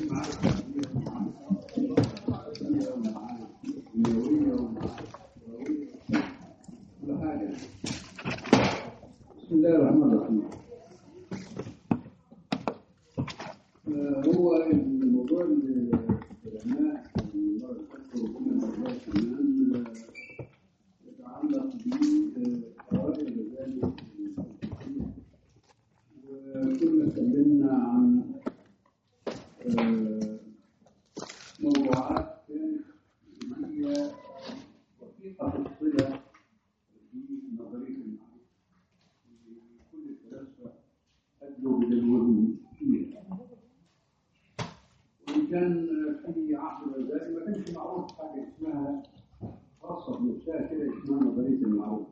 بسم الله الرحمن الرحيم آه، هو الموضوع اللي العلماء المرة اللي فاتت وكنا بنقول كمان آه، يتعلق بقواعد الغزالي وكنا اتكلمنا عن آه، موضوعات كانت هي وثيقة الصلة بنظرية المعرفة كل الفلاسفة أدلوا بدلوهم فيها وإن كان في عهد الغزالي ما كانش معروف حاجة اسمها خاصة بنفسها كده اسمها نظرية المعروف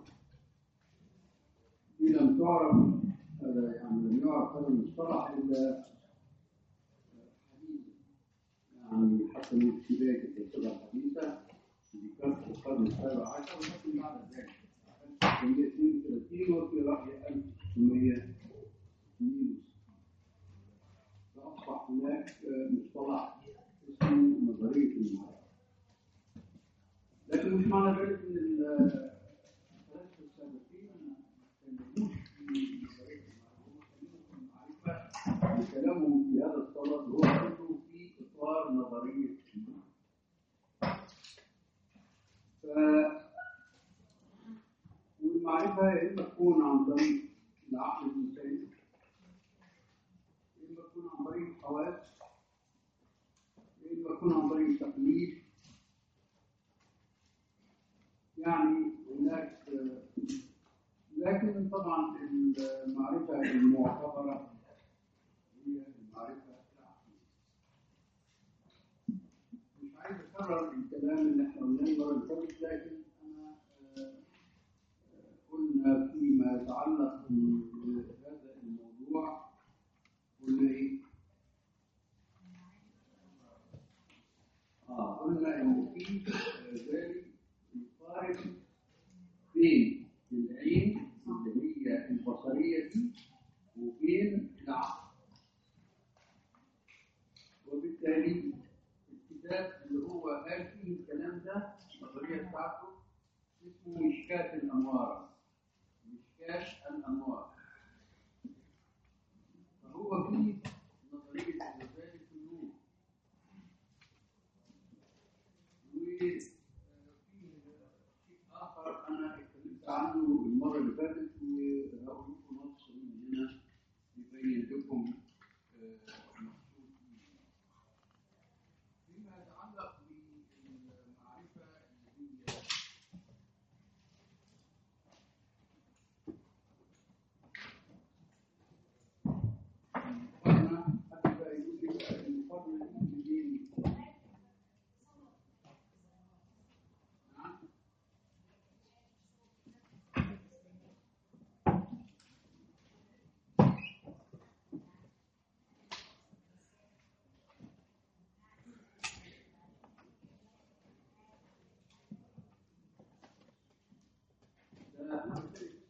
دي لم تعرف هذا يعني لم يعرف هذا المصطلح إلا حديثا يعني حتى من بداية الفلسفة الحديثة في كتب القرن السابع عشر ولكن بعد ذلك 1932 وفي رأي 1962 فأصبح هناك مصطلح اسمه نظرية المعرفة لكن مش معنى ذلك أن الفلاسفة السابقين ما تكلموش في نظرية المعرفة هم تكلموا في المعرفة وكلامهم في هذا الصدد هو برضه في إطار نظرية المعرفة ف والمعرفة يا إما تكون عن طريق العقل الإنساني يا إما تكون عن طريق الحواس يا إما تكون عن طريق التقليد يعني هناك لكن طبعا المعرفة المعتبرة هي المعرفة العقلية مش عايز أكرر الكلام اللي احنا قلناه المرة اللي فاتت لكن أنا آه، قلنا فيما يتعلق بهذا الموضوع قلنا ايه؟ اه قلنا ان في ذلك يقارن بين العين اللي هي البصريه دي وبين العقل وبالتالي الكتاب اللي هو قال فيه الكلام ده النظريه بتاعته اسمه مشكاة الأنوار مشكاة الأنوار فهو فيه نظرية الغزالي في النور وفيه شيء آخر أنا اتكلمت عنه المرة اللي فاتت وهقول لكم نص من هنا يبين لكم آه، مقصود إيه. فيما يتعلق بالمعرفة اللي هي المقارنة حتى بقى يقول لي بقى المقارنة دي بين نعم ده أنا قلت لك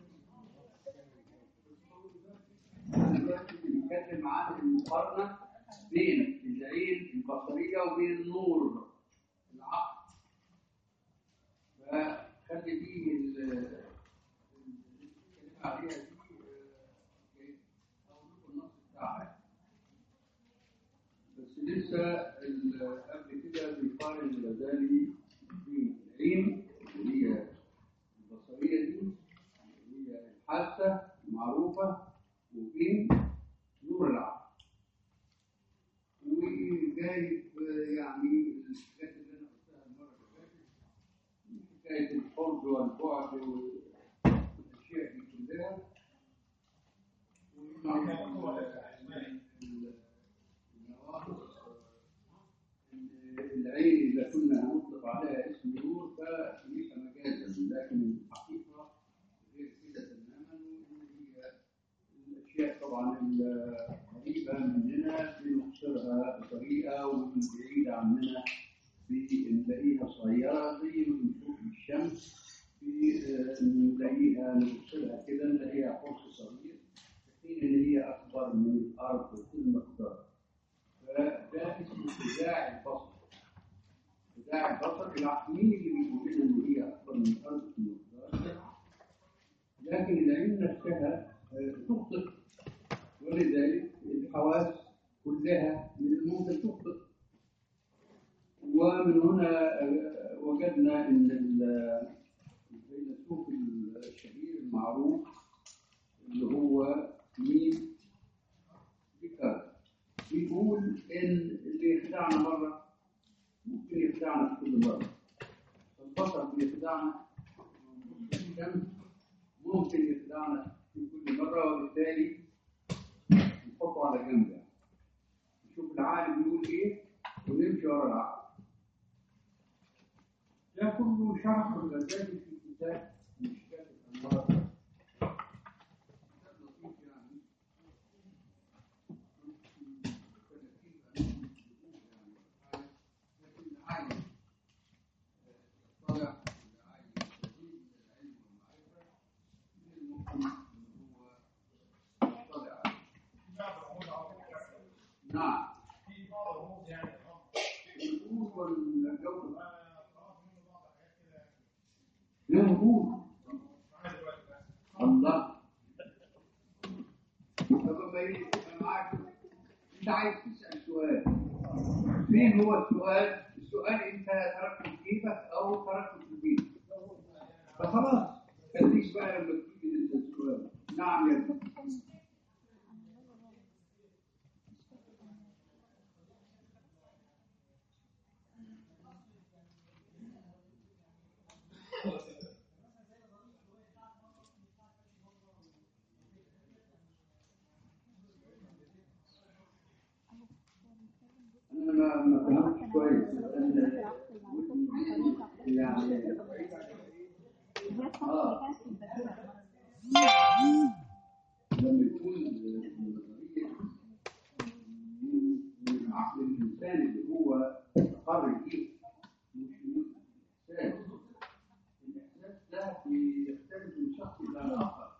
دلوقتي بنتكلم عن المقارنة بين العين البصرية وبين النور العقل فخلي دي ال- ال- اللي بنتكلم عليها دي آه، أقول لكم النص بتاعها بس لسه ال- قبل كده بيقارن الغزالي بين العين اللي هي البصرية دي اللي هي الحاسة المعروفة وبين نور العقل وجايب يعني الحاجات اللي انا قلتها المره اللي فاتت حكايه القرب والبعد والاشياء دي كلها وإن ال- ال- النواقص إن العين اذا كنا هنطلق عليها اسم نور فليس مجازا لكن الحقيقه غير كده تماما وان هي الاشياء طبعا القريبه مننا بنقصرها بطريقه والبعيده عننا بنلاقيها صغيره زي ما بنشوف الشمس في- نلاقيها نقصرها كده نلاقيها قرص صغير في حين ان هي اكبر من الارض في المقدار فده داعي البصر داعي البصر الى مين اللي بيقول لنا ان هي اكبر من الارض في المقدار لكن العين نفسها آه، تخطئ ولذلك الحواس كلها من الممكن تخطئ ومن هنا آه، وجدنا ان ال- الفيلسوف الشهير المعروف اللي هو مين ديكارت بيقول ان اللي يخدعنا مره ممكن يخدعنا في كل مره البشر بيخدعنا الشمس ممكن يخدعنا في كل مره وبالتالي نحطه على جنب يعني نشوف العقل بيقول ايه ونمشي ورا العقل ده كله شرح الغزالي في كتاب مشكات الانوار كتاب لطيف يعني لكن عايز طلع عايز يستفيد من العلم والمعرفه من الممكن ان هو يطلع عليه. نعم الأمور والجودة لا نقول الله طب ما يجي أنا معاك انت عايز تسال سؤال فين هو السؤال؟ السؤال انت تركته في جيبك او تركته في البيت فخلاص خليك بقى لما تيجي انت السؤال نعم يا ابني انا ما ما فهمتش كويس لأن يعني لما يكون النظريه من من العقل الانساني اللي هو تقرر فيه مش من الاحساس الاحساس ده بيختلف من شخص الى اخر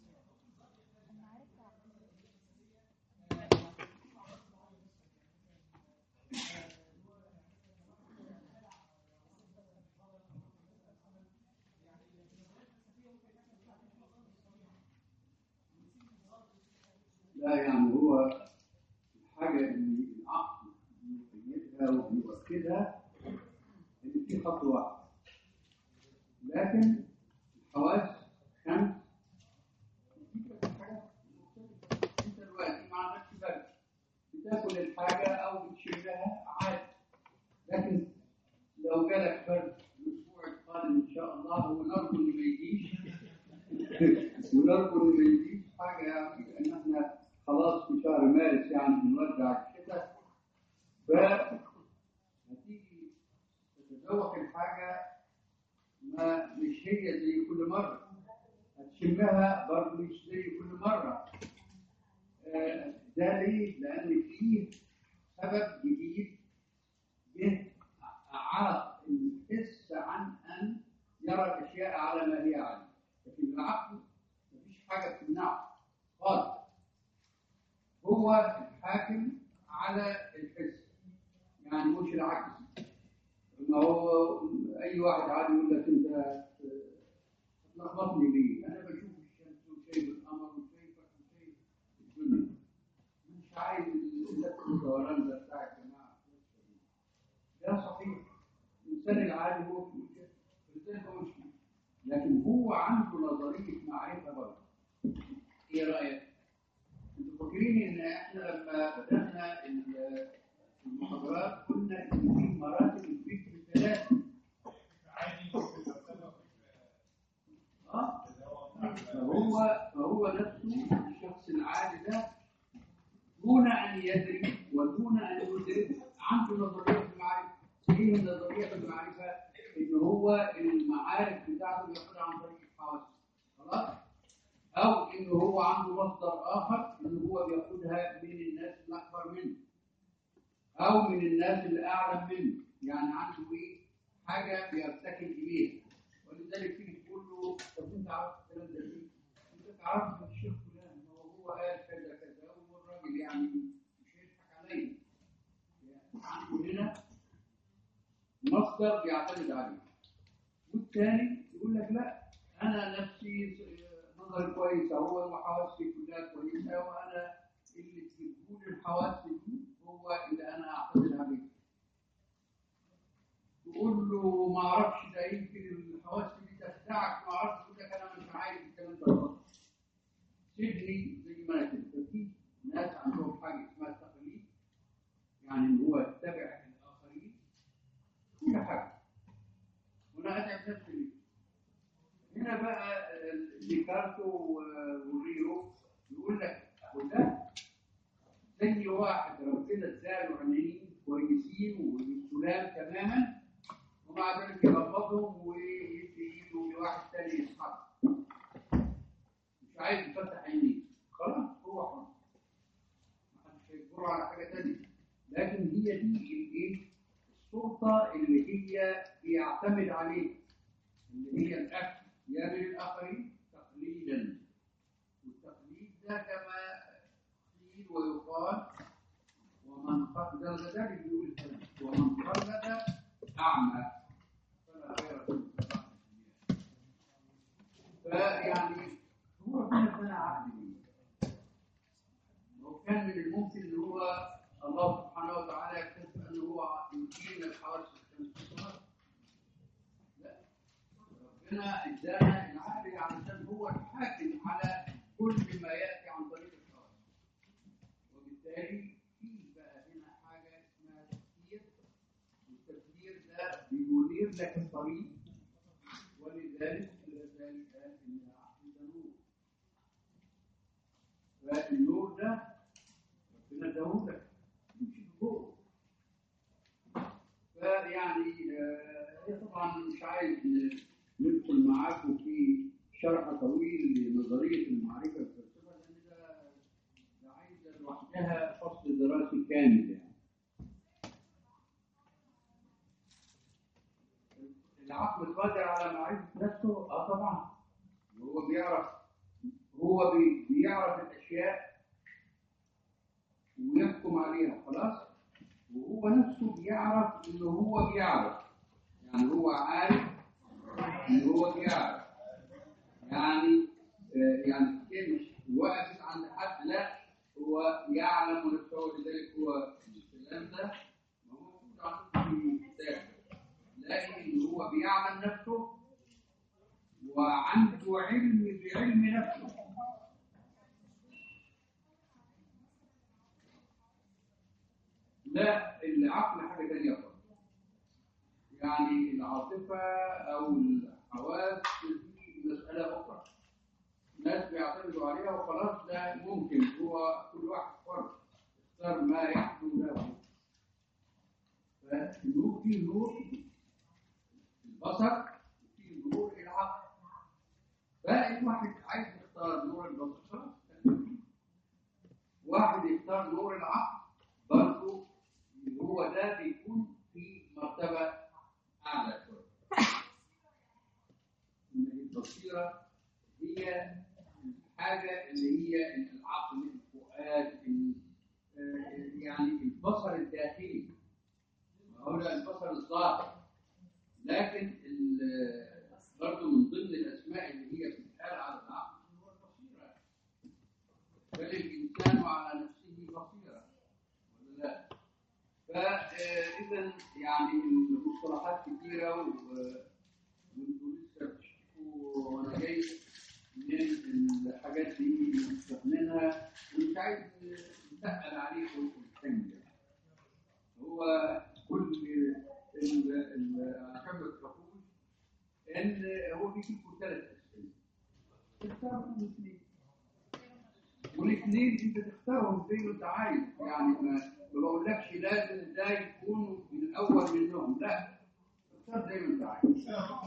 لا يعني هو الحاجة اللي العقل يقيدها ويؤكدها إن في خط واحد لكن الحواس خمس بتجيب لك حاجات مختلفة. أنت دلوقتي ما عندكش برد بتاكل الحاجة أو بتشمها عادي لكن لو جالك برد الأسبوع القادم إن شاء الله ونرجو إنه ما يجيش ونرجو إنه ما يجيش حاجة يعني لأن إحنا خلاص في شهر مارس يعني بنودع الشتاء فهتيجي تتذوق الحاجة ما مش هي زي كل مرة هتشمها برضه مش زي كل مرة آه، ده ليه؟ لأن فيه سبب جديد جه عاق الحس عن أن يرى الأشياء على ما هي عليه لكن العقل مفيش حاجة تمنعه خالص هو الحاكم على الحس يعني مش العكس ما هو اي واحد عادي يقول لك انت تلخبطني ليه؟ انا بشوف الشمس وشايف القمر وشايفك وشايف الدنيا مش عايز اللف والدوران ده بتاع الجماعه ده صحيح الانسان العادي هو في كده فلذلك هو مش كده. لكن هو عنده نظريه معرفه برضه ايه رايك؟ انتوا فاكرين ان احنا لما بدانا ال- المحاضرات قلنا ان في مراتب الفكر ثلاثه اه فهو فهو نفسه الشخص العادي ده دون ان يدري ودون ان يدرك عنده نظريه في المعرفه ايه النظريه في المعرفه؟ ان هو المعارف بتاعته بياخدها عن طريق الحواس خلاص؟ او ان هو عنده مصدر اخر ان هو بياخدها من الناس الاكبر منه او من الناس اللي اعلم منه يعني عنده ايه حاجه بيرتكب اليها ولذلك تيجي تقول له طب انت عارف الكلام ده ليه؟ انت تعرف من الشيخ فلان هو هو قال كذا كذا والراجل يعني مش هيضحك عليا يعني عنده هنا مصدر بيعتمد عليه والثاني يقول لك لا انا نفسي نظري كويس اهو وحواسي كلها كويسه وانا اللي تجيبه لي الحواس دي هو اللي انا اعتمد عليه تقول له ما اعرفش ده يمكن الحواس دي تخدعك ما اعرفش يقول لك انا مش عايز الكلام ده خالص سيبني زي ما انا كده ففي ناس عندهم حاجه اسمها التقليد يعني ان هو يتبع الاخرين كل حاجه وانا اتعب نفسي ليه هنا بقى ديكارتو وغيره يقول لك وده زي واحد ربنا اداله عينين كويسين وسلام تماما ومع ذلك يغمضهم ويدي ايده لواحد تاني يسحبه مش عايز يفتح عينيه خلاص هو حر محدش هيجبره على حاجه تانيه لكن هي دي الايه السلطه اللي هي بيعتمد عليها اللي هي الاكل يمن الاخرين تقليدا والتقليد ده كما قيل ويقال ومن قلد ذلك بيقول الكلام ومن قلد اعمى فلا خير في الاتباع. فيعني هو ربنا ادانا عقل ليه؟ لو كان من الممكن ان هو الله سبحانه وتعالى يكتشف ان هو يمكن الحواس الخمس لا ربنا ادانا العقل علشان هو الحاكم على كل ما ياتي عن طريق الحواس وبالتالي في بقى هنا حاجه اسمها تفكير والتفكير ده بينير لك الطريق ولذلك الغزالي قال ان العقل ده نور فالنور ده ربنا اداهولك يمشي فوق فيعني آه، هي طبعا مش عايز ندخل معاكم في شرح طويل لنظريه المعرفه الفلسفه لان ده ده عايزه لوحدها فصل دراسي كامل يعني. العقل قادر على معرفه نفسه؟ اه طبعا وهو بيعرف هو بي- بيعرف الاشياء ويحكم عليها خلاص وهو نفسه بيعرف ان هو بيعرف يعني هو عارف ان هو بيعرف يعني آه، يعني كده مش واقف عند حد لا هو يعلم نفسه ولذلك هو الكلام ده موجود عندكم في الكتاب لكن هو بيعلم نفسه وعنده علم بعلم نفسه لا العقل حاجة تانية خالص يعني العاطفة أو الحواس دي مسألة أخرى الناس بيعتمدوا عليها وخلاص ده ممكن هو كل واحد حر يختار ما يحلو له فالنور فيه نور البصر وفيه نور العقل فالواحد عايز يختار نور البصر خلاص واحد يختار نور العقل برضه هو ده بيكون في مرتبة أعلى شوية. إن البصيرة هي الحاجة اللي هي العقل الفؤاد ال- آه، يعني البصر الداخلي هو ده البصر الظاهر لكن ال- برضه من ضمن الأسماء اللي هي بتتقال على العقل هو البصيرة بل الإنسان على نفسه بصيرة ولا لا؟ فإذا يعني المصطلحات كثيرة و- وانتوا لسه بتشوفوا وأنا جاي من الحاجات دي مستخدمينها ومش عايز نسأل عليكم الحمل هو كل ال- ال- عشان ما تخافوش ان هو بيجيبوا ثلاث اسئله تختاروا من الاثنين والاثنين انت تختارهم زي ما انت عايز يعني ما ما بقولكش لازم ده يكون الاول منهم لا اختار زي ما انت عايز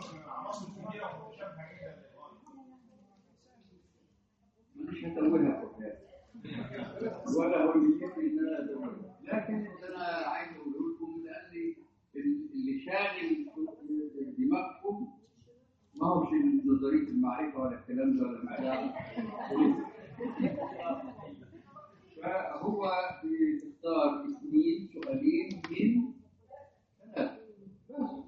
مش هتولها قرآن ولا هو يجيبني ان انا اتولها لكن اللي انا عايز اقوله لكم لان اللي شاغل دماغكم ما هو شيء نظريه المعرفه ولا الكلام ده ولا بتاع فهو بيختار اثنين سؤالين من ثلاثه بس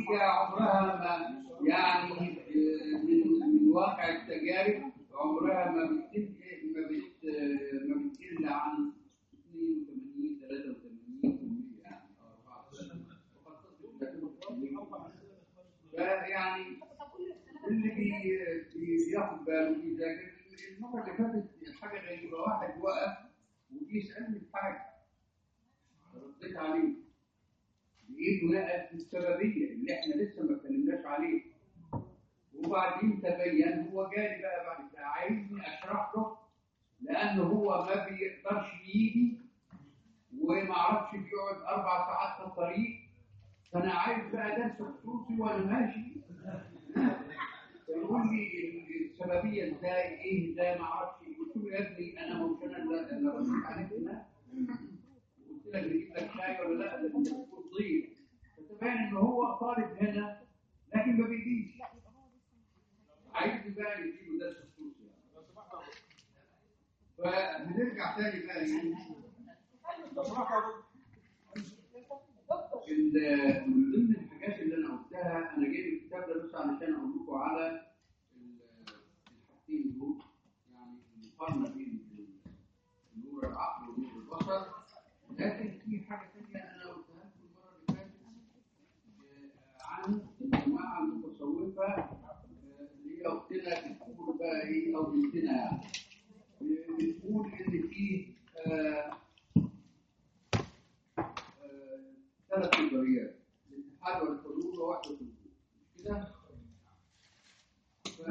هي عمرها ما يعني آه، من من واقع التجارب عمرها ما بتقل ما بت ما بتقل عن 82 83% يعني أو 94 فيعني اللي بي بي- بياخد باله بيذاكر المره اللي فاتت حاجه غريبه واحد وقف وبيسالني في حاجه رديت عليه لقيته نقل في السببيه اللي احنا لسه ما اتكلمناش عليه وبعدين تبين هو جالي بقى بعد كده عايزني اشرح له لانه هو ما بيقدرش يجي وما اعرفش بيقعد اربع ساعات في الطريق فانا عايز بقى درس خصوصي وانا ماشي يقول لي السببيه ازاي ايه ده ما اعرفش قلت له يا ابني انا مش انا اللي اللي رديت عليك هنا قلت لك نجيب لك شاي ولا لا ده انت بتكون ضيف فتبين ان هو طالب هنا لكن ما بيجيش عايز بقى يجيبه درس خصوصي يعني. فهنرجع تاني بقى ايه ال- من ضمن الحاجات اللي انا قلتها انا جايب الكتاب ده بس علشان اقول لكم على ال- الحاجتين دول يعني المقارنه بين نور العقل ونور البصر لكن في حاجه ثانيه انا قلتها لكم المره اللي فاتت آه، عن الجماعه المتصوفه آه، اللي هي اختنا بتقول بقى ايه او بنتنا يعني آه، بتقول ان في آه، ثلاث نظريات الاتحاد والحلول ووحدة الوجود مش كده؟ ف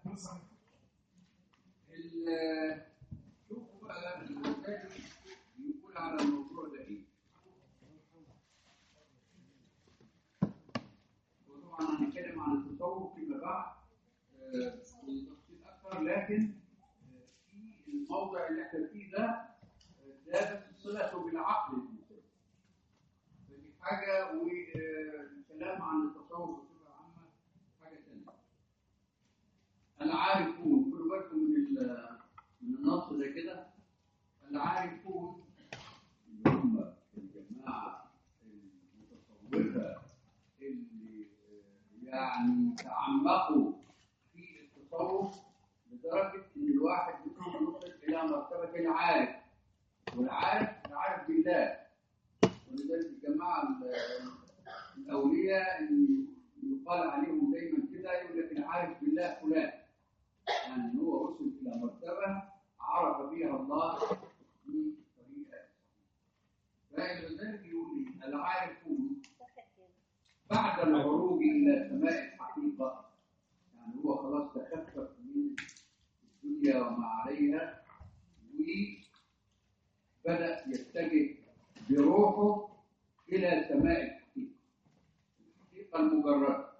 ال- شوفوا بقى الوزاري يقول على الموضوع ده ايه؟ وطبعا هنتكلم عن التصوف فيما بعد آه، بتفصيل اكثر لكن آه، في الموضع اللي احنا فيه ده آه، ده بس صلته بالعقل الانساني فدي حاجة والكلام عن التصوف بصفة عامة حاجة ثانية. العارفون خدوا بالكم من ال- من النص ده كده العارفون اللي هم الجماعة المتصوفة اللي آه، يعني تعمقوا في التصوف لدرجة إن الواحد منهم وصل إلى مرتبة العارف والعارف العارف بالله ولذلك الجماعة ال- الأولياء اللي يقال عليهم دايما كده يقول لك العارف بالله فلان يعني هو وصل إلى مرتبة عرف بها الله بطريقة فلذلك يقول لي العارفون بعد العروج إلى سماء الحقيقة يعني هو خلاص تخفف من الدنيا وما عليها وبدأ يتجه بروحه إلى سماء الحقيقة الحقيقة المجردة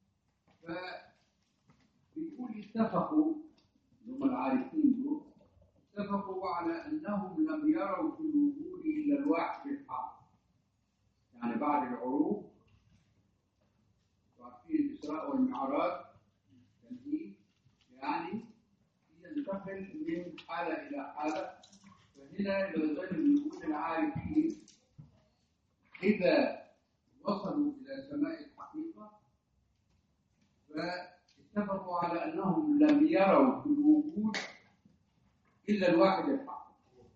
فبيقول اتفقوا اللي هم العارفين دول اتفقوا على أنهم لم يروا في الوجود إلا الواحد الحق يعني بعد العروج وعارفين الإسراء والمعراج كان إيه؟ يعني ينتقل من حالة إلى حالة فهنا لو زال يقول العارفين إذا وصلوا إلى سماء الحقيقة فاتفقوا على أنهم لم يروا في الوجود إلا الواحد الحق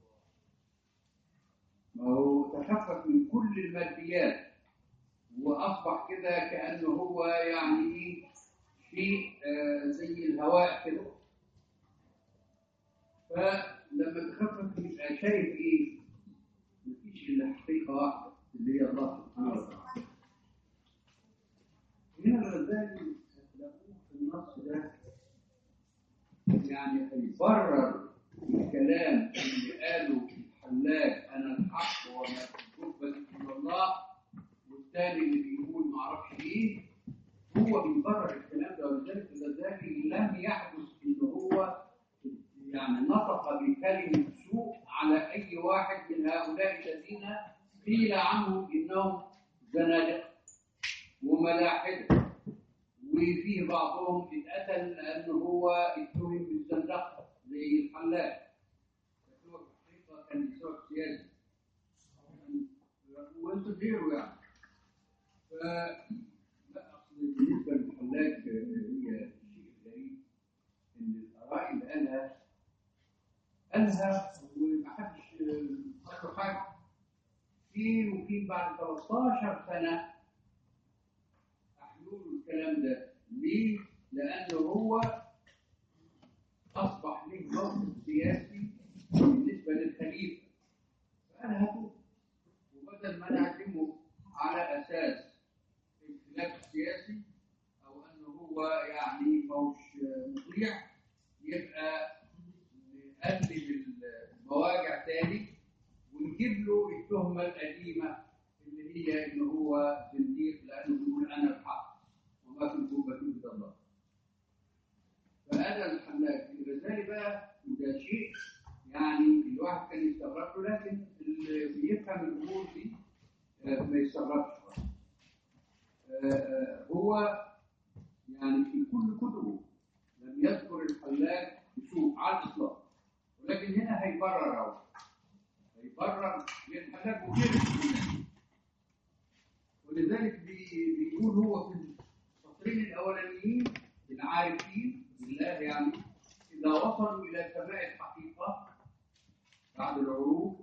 ما هو تخفف من كل الماديات وأصبح كده كأنه هو يعني إيه شيء آه، زي الهواء كده فلما تخفف يبقى شايف إيه؟ مفيش إلا حقيقة واحدة اللي هي الله سبحانه وتعالى هنا الغزالي هتلاقوه في النص ده يعني هيبرر الكلام اللي قاله الحلاج انا الحق وما تقبل الا الله والثاني اللي بيقول ما اعرفش ايه هو بيبرر الكلام ده ولذلك الغزالي لم يحدث ان هو يعني نطق بكلمه سوء على اي واحد من هؤلاء الذين قيل عنهم انهم زنادقه وملاحده وفيه بعضهم اتقتل لأنه هو اتهم بالزندقة زي الحلاج لكن هو في الحقيقة كان بسبب سياسي وانت غيره يعني ف لا قالها وما حدش فكر حاجه في وفي بعد 13 سنه احلول الكلام ده ليه؟ لانه هو اصبح له موقف سياسي بالنسبه للخليفه فقال هاتوا وبدل ما نعزمه على اساس الخلاف السياسي او انه هو يعني موش مطيع يبقى نقلب المواجع تاني ونجيب له التهمه القديمه اللي هي ان هو زنديق لانه بيقول انا الحق وما في الكوبه الا الله. فهذا الحلاج الغزالي بقى ده شيء يعني الواحد كان يستغرب له لكن اللي بيفهم الامور دي آه، ما يستغربش آه، آه، هو يعني في كل كتبه لم يذكر الحلاج بسوء على الاطلاق ولكن هنا هيبرر اهو هيبرر للحلاج وغيره ولذلك بي- بيقول هو في السطرين الاولانيين العارفين بالله يعني اذا وصلوا الى سماء الحقيقه بعد العروج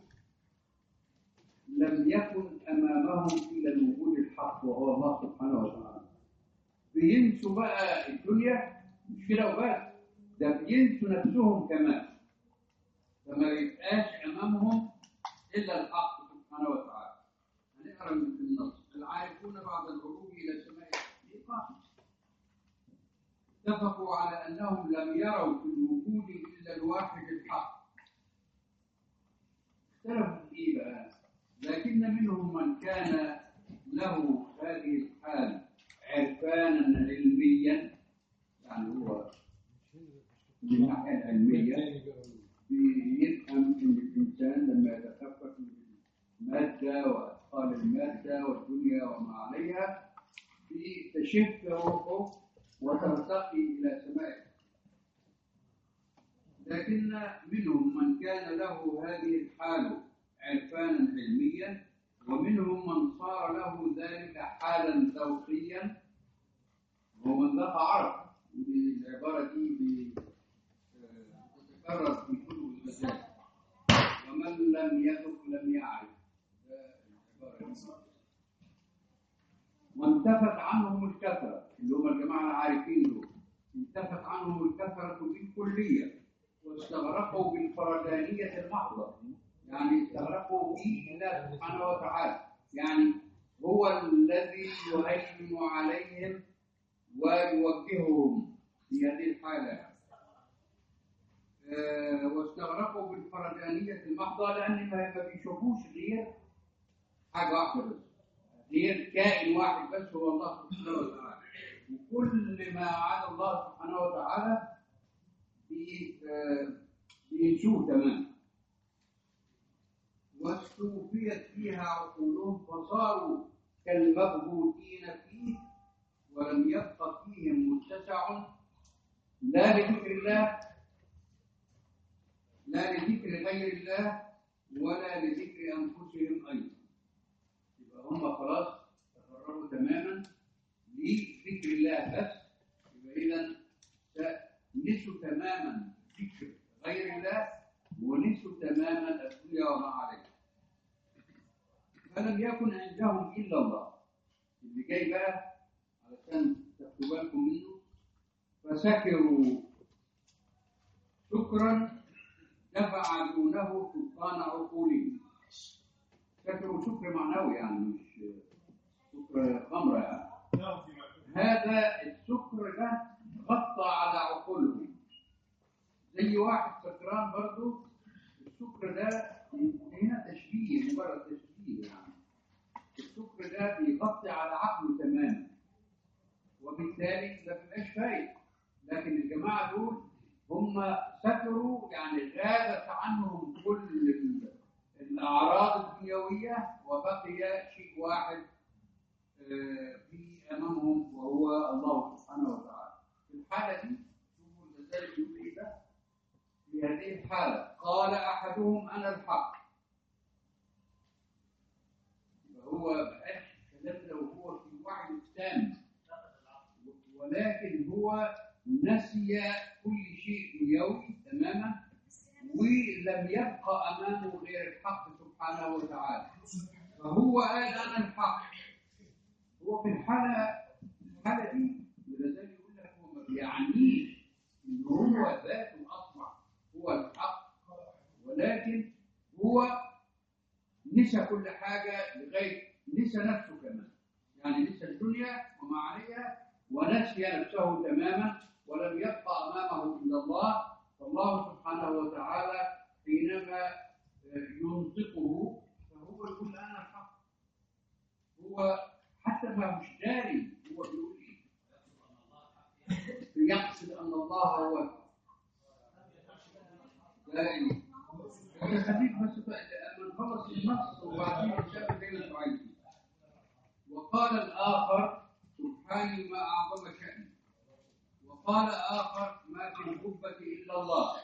لم يكن امامهم الا الوجود الحق وهو الله سبحانه وتعالى بينسوا بقى الدنيا مش كده وبس ده بينسوا نفسهم كمان فما يبقاش امامهم الا الحق سبحانه وتعالى هنقرا من النص العارفون بعد العروج الى سماء الحقيقه اتفقوا على انهم لم يروا في الوجود الا الواحد الحق اختلفوا في ايه بقى لكن منهم من كان له هذه الحال عرفانا علميا يعني هو من الناحيه العلميه بيفهم ان الانسان لما يتفكر في الماده واثقال الماده والدنيا وما عليها بتشف روحه وترتقي الى سمائه لكن منهم من كان له هذه الحال عرفانا علميا ومنهم من صار له ذلك حالا ذوقيا ومن ذاق عرف العبارة دي ب- آه، تتكرر في كتب المسائل ومن لم يذق لم يعرف ده العبارة دي. وانتفت عنهم الكثرة اللي هم الجماعة العارفين دول انتفت عنهم الكثرة بالكلية واستغرقوا بالفردانية المحضة يعني استغرقوا به الله سبحانه وتعالى يعني هو الذي يهيمن عليهم ويوجههم في هذه الحالة آه، واستغرقوا بالفردانية المحضة لأن ما ما بيشوفوش غير حاجة واحدة بس غير كائن واحد بس هو الله سبحانه وتعالى وكل ما عدا الله سبحانه وتعالى بي- آه، بينسوه تماما واستوفيت فيها عقولهم فصاروا كالمبهوتين فيه ولم يبق فيهم متسع لا لذكر الله لا لذكر غير الله ولا لذكر انفسهم ايضا يبقى هم خلاص تفرغوا تماما لذكر الله بس يبقى اذا نسوا تماما ذكر غير الله ونسوا تماما الدنيا وما عليها فلم يكن عندهم الا الله اللي جاي بقى علشان تاخدوا بالكم منه فسكروا شكرا دفع دونه سلطان عقولهم سكروا شكر معنوي يعني مش شكر خمره يعني هذا السكر ده غطى على عقولهم زي واحد سكران برضو السكر ده هنا تشبيه مجرد تشبيه يعني السكر ده بيغطي على عقله تماما وبالتالي ما بيبقاش فايق لكن الجماعه دول هم سكروا يعني غابت عنهم كل ال- الاعراض الدنيويه وبقي شيء واحد آه، في امامهم وهو الله سبحانه وتعالى في الحاله دي شوفوا المثال يقول ايه ده في هذه الحاله قال احدهم انا الحق يبقى هو بقاش الكلام ده وهو في وعي تام ولكن هو نسي كل شيء دنيوي تماما ولم يبقى امامه غير الحق سبحانه وتعالى فهو قال انا الحق هو في الحاله الحاله دي ولذلك يقول لك هو ما بيعنيش ان هو ذاته اصبح هو الحق ولكن هو نسى كل حاجه لغايه نسى نفسه كمان يعني نسى الدنيا وما عليها ونسي نفسه تماما ولم يبقى امامه الا الله فالله سبحانه وتعالى حينما ينطقه فهو يقول انا الحق هو حتى ما هوش داري هو بيقول ايه يقصد ان الله هو الحق دائما يا خفيف بس لما نخلص النص وبعدين نشاف زي ما انتم عايزين وقال الاخر سبحاني ما اعظم شاني وقال اخر ما في القبه الا الله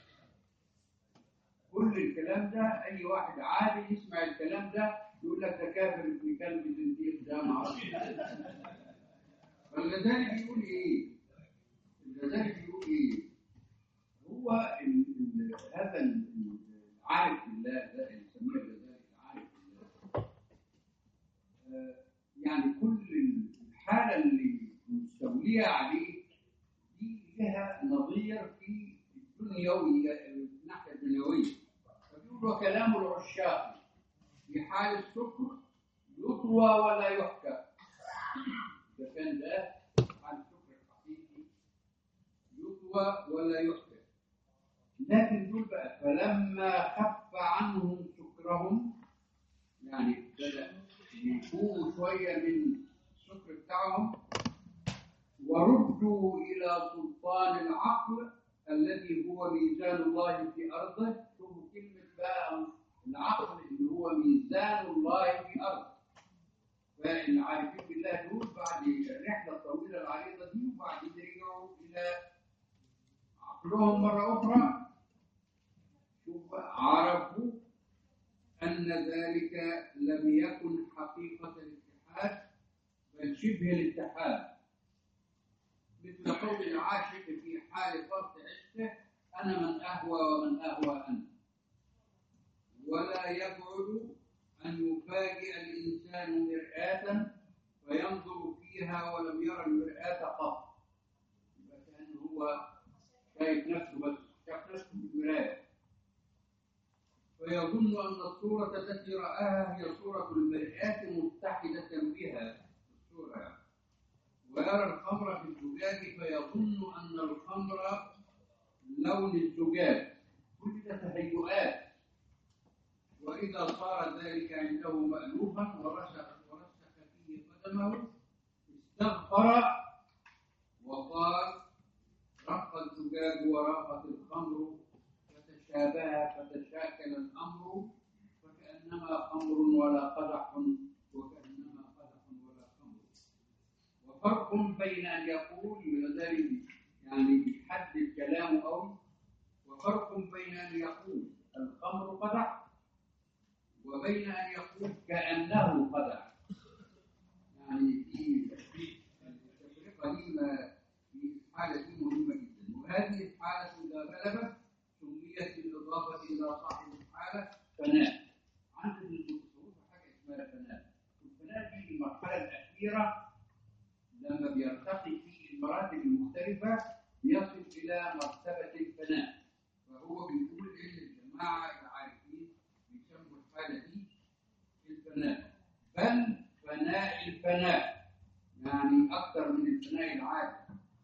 كل الكلام ده اي واحد عادي يسمع الكلام ده يقول لك ده كافر ابن كلب زنديق ده ما اعرفش فالغزالي بيقول ايه؟ الغزالي بيقول ايه؟ هو ال ال هذا ال- العارف بالله ده اللي يسميه الغزالي العارف بالله آه، يعني كل الحاله اللي مستوليه عليه دي لها نظير في الدنيوي الناحيه الدنيويه فبيقول وكلام العشاق في حال السكر يطوى ولا يحكى إذا كان ده حال السكر الحقيقي يطوى ولا يحكى لكن دول بقى فلما خف عنهم سكرهم يعني بدأ يفوقوا شوية من السكر بتاعهم وردوا إلى سلطان العقل الذي هو ميزان الله في أرضه شوفوا كلمة بقى العقل اللي هو ميزان الله في أرضه فالعارفين بالله دول بعد الرحلة الطويلة العريضة دي وبعدين رجعوا إلى عقلهم مرة أخرى شوف عرفوا أن ذلك لم يكن حقيقة الاتحاد بل شبه الاتحاد مثل قول العاشق في حال فرط عشقه أنا من أهوى ومن أهوى أنت ولا يبعد أن يفاجئ الإنسان مرآة فينظر فيها ولم يرى المرآة قط يبقى كأنه هو شايف نفسه بس شاف نفسه في المراية فيظن أن الصورة التي رآها هي صورة المرآة متحدة بها الصورة يعني. ويرى الخمر في الزجاج فيظن أن الخمر لون الزجاج كل ده تهيؤات وإذا صار ذلك عنده مألوفا ورسخ ورسخ فيه قدمه استغفر وقال رق الزجاج ورقت الخمر فتشابه فتشاكل الأمر فكأنما خمر ولا قدح وكأنما قدح ولا خمر وفرق بين أن يقول ولذلك يعني بيحدد كلامه أوي وفرق بين أن يقول الخمر قدح وبين أن يقول كأنه قدح يعني في التفرقة دي ما- في الحالة دي مهمة جدا وهذه الحالة إذا غلبت سميت بالإضافة إلى صاحب الحالة فناء عند المتصوف حاجة اسمها فناء الفناء دي المرحلة الأخيرة لما بيرتقي في المراتب المختلفة يصل إلى مرتبة الفناء فهو بيقول إن الجماعة العارفين بيسموا الحالة دي الفناء بل فناء الفناء يعني أكثر من الفناء العادي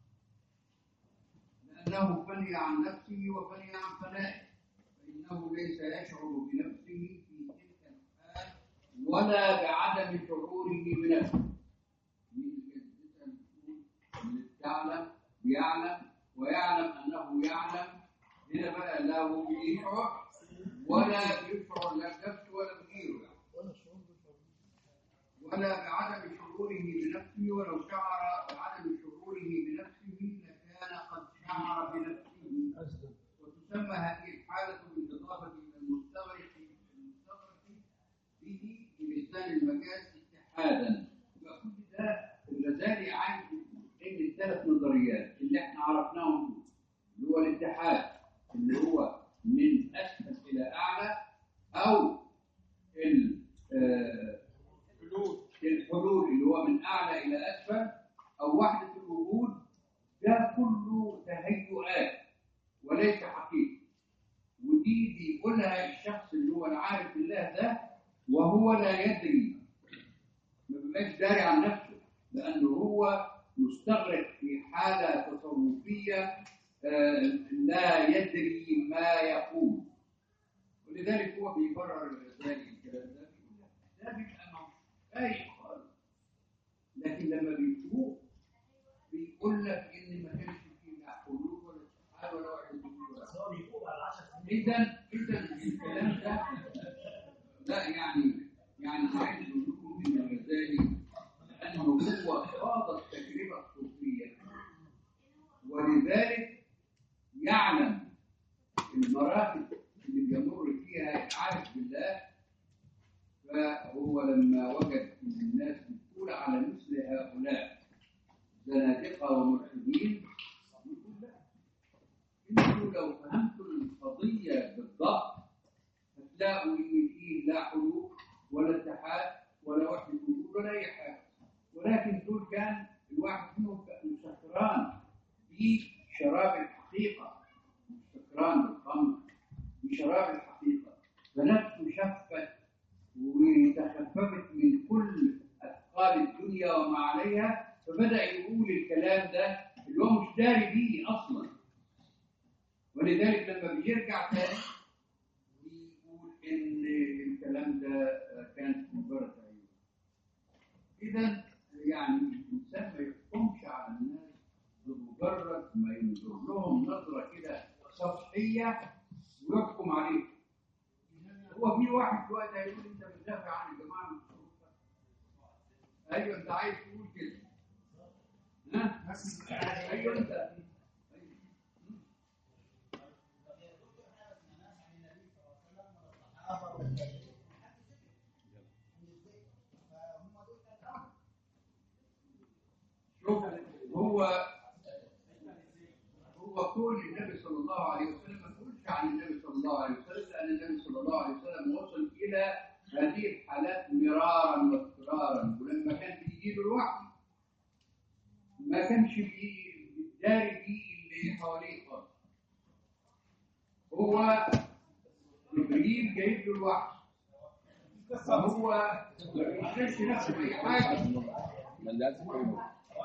لأنه فني عن نفسه وفني عن فنائه فإنه ليس يشعر بنفسه في تلك الحال ولا بعدم شعوره بنفسه مين اللي كانت بتسأل بتقول اللي بتعلم بيعلم ويعلم أنه يعلم هنا بقى لا هو بيشعر ولا بيشعر لا بنفسه ولا بغيره يعني. ولا بعدم شعوره بنفسه ولو شعر بعدم شعوره بنفسه لكان قد شعر بنفسه وتسمى هذه الحالة بالإضافة إلى المستغرق المستغرق به بلسان المجاز اتحادا يبقى كل ده الغزالي عايز ان الثلاث نظريات اللي احنا عرفناهم دول اللي هو الاتحاد اللي هو من آه، الحلول اللي هو من اعلى الى اسفل او وحده الوجود ده كله تهيؤات وليس حقيقه ودي بيقولها الشخص اللي هو العارف بالله ده وهو لا يدري ما بيبقاش داري عن نفسه لانه هو مستغرق في حاله تصوفيه آه، لا يدري ما يقول ولذلك هو بيبرر ذلك الكلام ده بيقول لك ده بيبقى مش فايق خالص لكن لما بيفوق بيقول لك ان ما كانش فيه لا حلول ولا استحاله ولا واحد يقول ولا بس هو بيفوق بعد 10 سنين اذا اذا الكلام ده لا يعني يعني عايز اقول لكم ان الغزالي لانه هو خاض التجربه الصوفيه ولذلك يعلم المراحل اللي بيمر فيها العارف بالله فهو لما وجد ان الناس بتقول على مثل هؤلاء زنادقه وملحدين يقول لا انتوا لو فهمتوا القضيه بالضبط هتلاقوا ان فيه لا حلول ولا اتحاد ولا وحده وجود ولا اي حاجه ولكن دول كان الواحد منهم كان سكران بشراب الحقيقه مش سكران بالخمر بشراب الحقيقه فنفسه شفت وتخففت من كل اثقال الدنيا وما عليها فبدا يقول الكلام ده اللي هو مش داري بيه اصلا ولذلك لما بيرجع تاني بيقول ان الكلام ده كان مجرد عيوب اذا يعني الانسان ما يحكمش على الناس بمجرد ما ينظر لهم نظره كده سطحيه ويحكم عليهم هو في واحد دلوقتي هيقول انت بتدافع عن الجماعه المتصوفه ايوه انت عايز تقول كده ها ايوه انت أيوة. شوف هو هو كل النبي صلى الله عليه وسلم ما تقولش عن النبي صلى الله عليه وسلم لان النبي صلى الله عليه وسلم وصل الى هذه الحالات مرارا وتكرارا ولما كان بيجي له الوحي ما كانش بي- بيداري بيه اللي حواليه خالص هو جبريل جايب له الوحي فهو ما بيشغلش نفسه باي حاجه من لازم يكون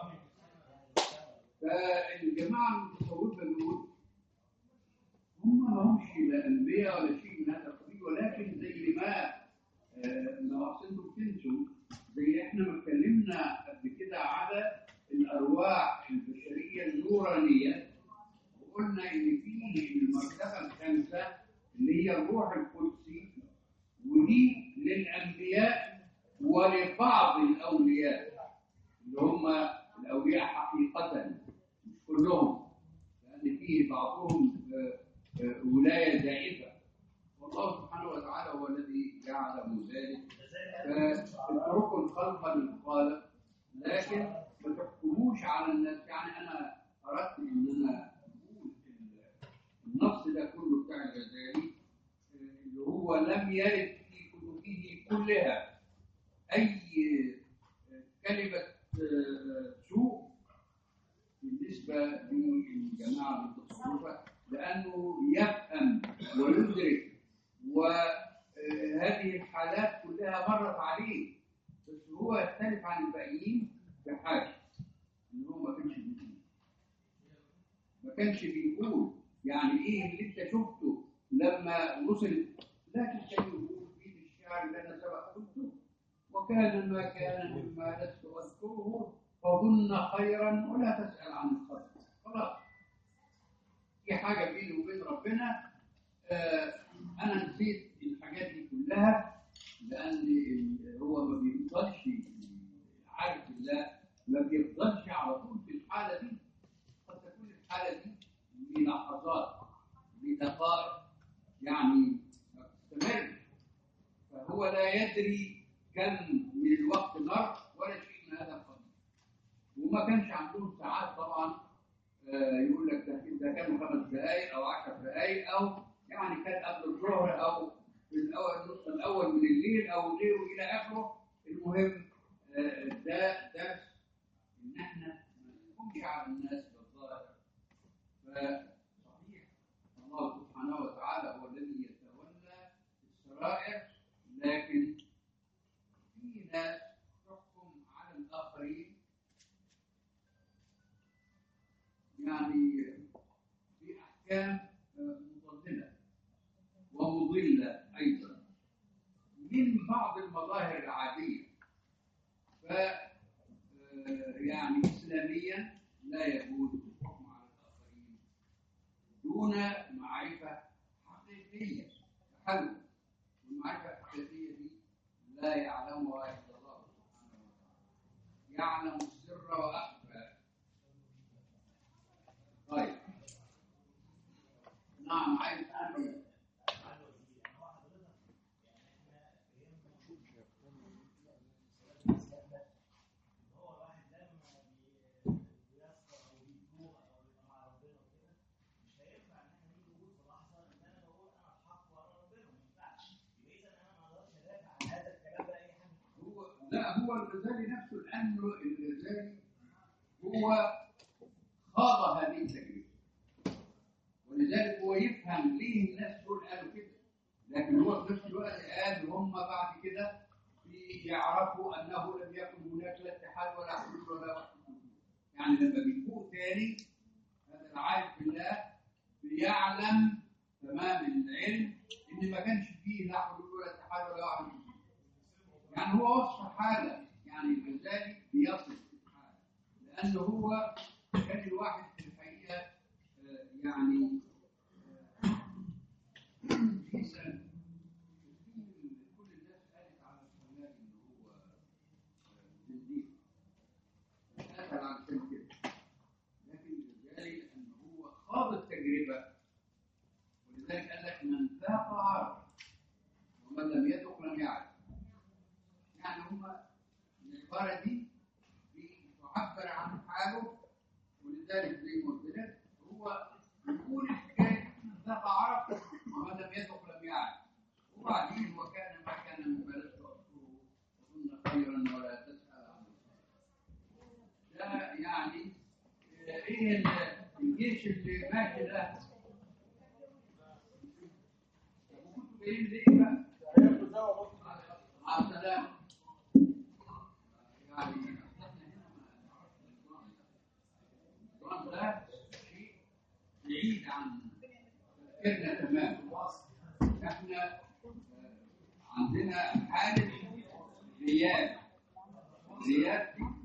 فالجماعه المتصوفه دول هم ما همش لا انبياء ولا شيء من هذا القبيل ولكن زي ما آه، ما اقصده بتنسوا زي احنا ما اتكلمنا قبل كده على الارواح البشريه النورانيه وقلنا ان فيه المرتبه الخامسه اللي هي الروح القدسي ودي للانبياء ولبعض الاولياء اللي هم الاولياء حقيقه مش كلهم لان فيه بعضهم آه، آه، ولايه زائفه والله سبحانه وتعالى هو الذي يعلم ذلك فاتركوا الخلق للخالق لكن ما تحكموش على الناس يعني انا اردت ان انا اقول ال- النص ده كله بتاع الغزالي آه، اللي هو لم يرد في كتبه كلها اي آه، كلمه آه، سوء بالنسبه للجماعه المتصوفه لانه يفهم ويدرك وهذه الحالات كلها مرت عليه بس هو يختلف عن الباقيين في حاجه ان هو ما كانش بيقول ما كانش بيقول يعني ايه اللي انت شفته لما وصل لكن كان يقول في الشعر اللي انا سبق قلته وكان ما كان مما لست اذكره فظن خيرا ولا تسال عن الخير خلاص في حاجه بيني وبين ربنا آه انا نسيت الحاجات دي كلها لان ال- هو ما بيفضلش عارف بالله ما بيفضلش على طول في الحاله دي قد تكون الحاله دي للحظات لدقائق يعني ما بتستمر فهو لا يدري كم من الوقت مر ولا شيء من هذا القبيل وما كانش عندهم ساعات طبعا آه، يقول لك ده ده كانوا خمس دقائق او عشر دقائق او يعني كان قبل الظهر او في في الاول النصف الاول من الليل او غيره الى اخره المهم آه، ده درس ان احنا ما نحكمش على الناس بالظاهر فصحيح الله سبحانه وتعالى هو الذي يتولى السرائر لكن في ناس تحكم على الاخرين يعني بأحكام آه، مضللة ومضلة أيضا من بعض المظاهر العادية ف آه، يعني إسلاميا لا يجوز الحكم على الآخرين دون معرفة حقيقية تحلل والمعرفة الحقيقية دي لا يعلمها إلا الله سبحانه وتعالى يعلم السر وأخفى طيب نعم عايز أعمل هو لا هو الغزالي نفسه لانه الغزالي هو خاض هذه التجربه ولذلك هو يفهم ليه الناس دول قالوا كده لكن هو في نفس الوقت قال هم بعد كده يعرفوا انه لم يكن هناك لا اتحاد ولا حلول ولا وحده وجود. يعني لما بيفوق تاني هذا العارف بالله بيعلم تمام العلم ان ما كانش فيه لا حلول ولا اتحاد ولا وحده وجود. يعني هو وصف حالة يعني الغزالي بيصف حالة لأنه هو كان الواحد في الحقيقة آه، يعني آه، يسأل كل الناس قالت على الفنان إن هو آه، زنديق قتل عشان كده لكن الغزالي لأنه هو خاض التجربة ولذلك قال لك من ذاق عرف ومن لم يذق لم يعرف يعني هم العبارة دي بتعبر عن حاله ولذلك زي ما قلت لك هو يقول الحكاية من ذاق عرف ومن لم يذق لم يعرف وبعدين وكان ما كان مما لست أذكره وظن خيرا ولا تسأل عنه ده يعني آه، ايه ال- الجيش اللي ماشي ده طب وكنتوا جايين ليه بقى؟ على السلامة يعني احنا هنا ما نعرفش النظام ده. النظام ده شيء بعيد عن تفكيرنا تماما احنا آه، عندنا حالة غياب غياب دي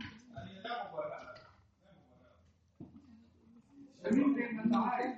سميه زي ما انت عايز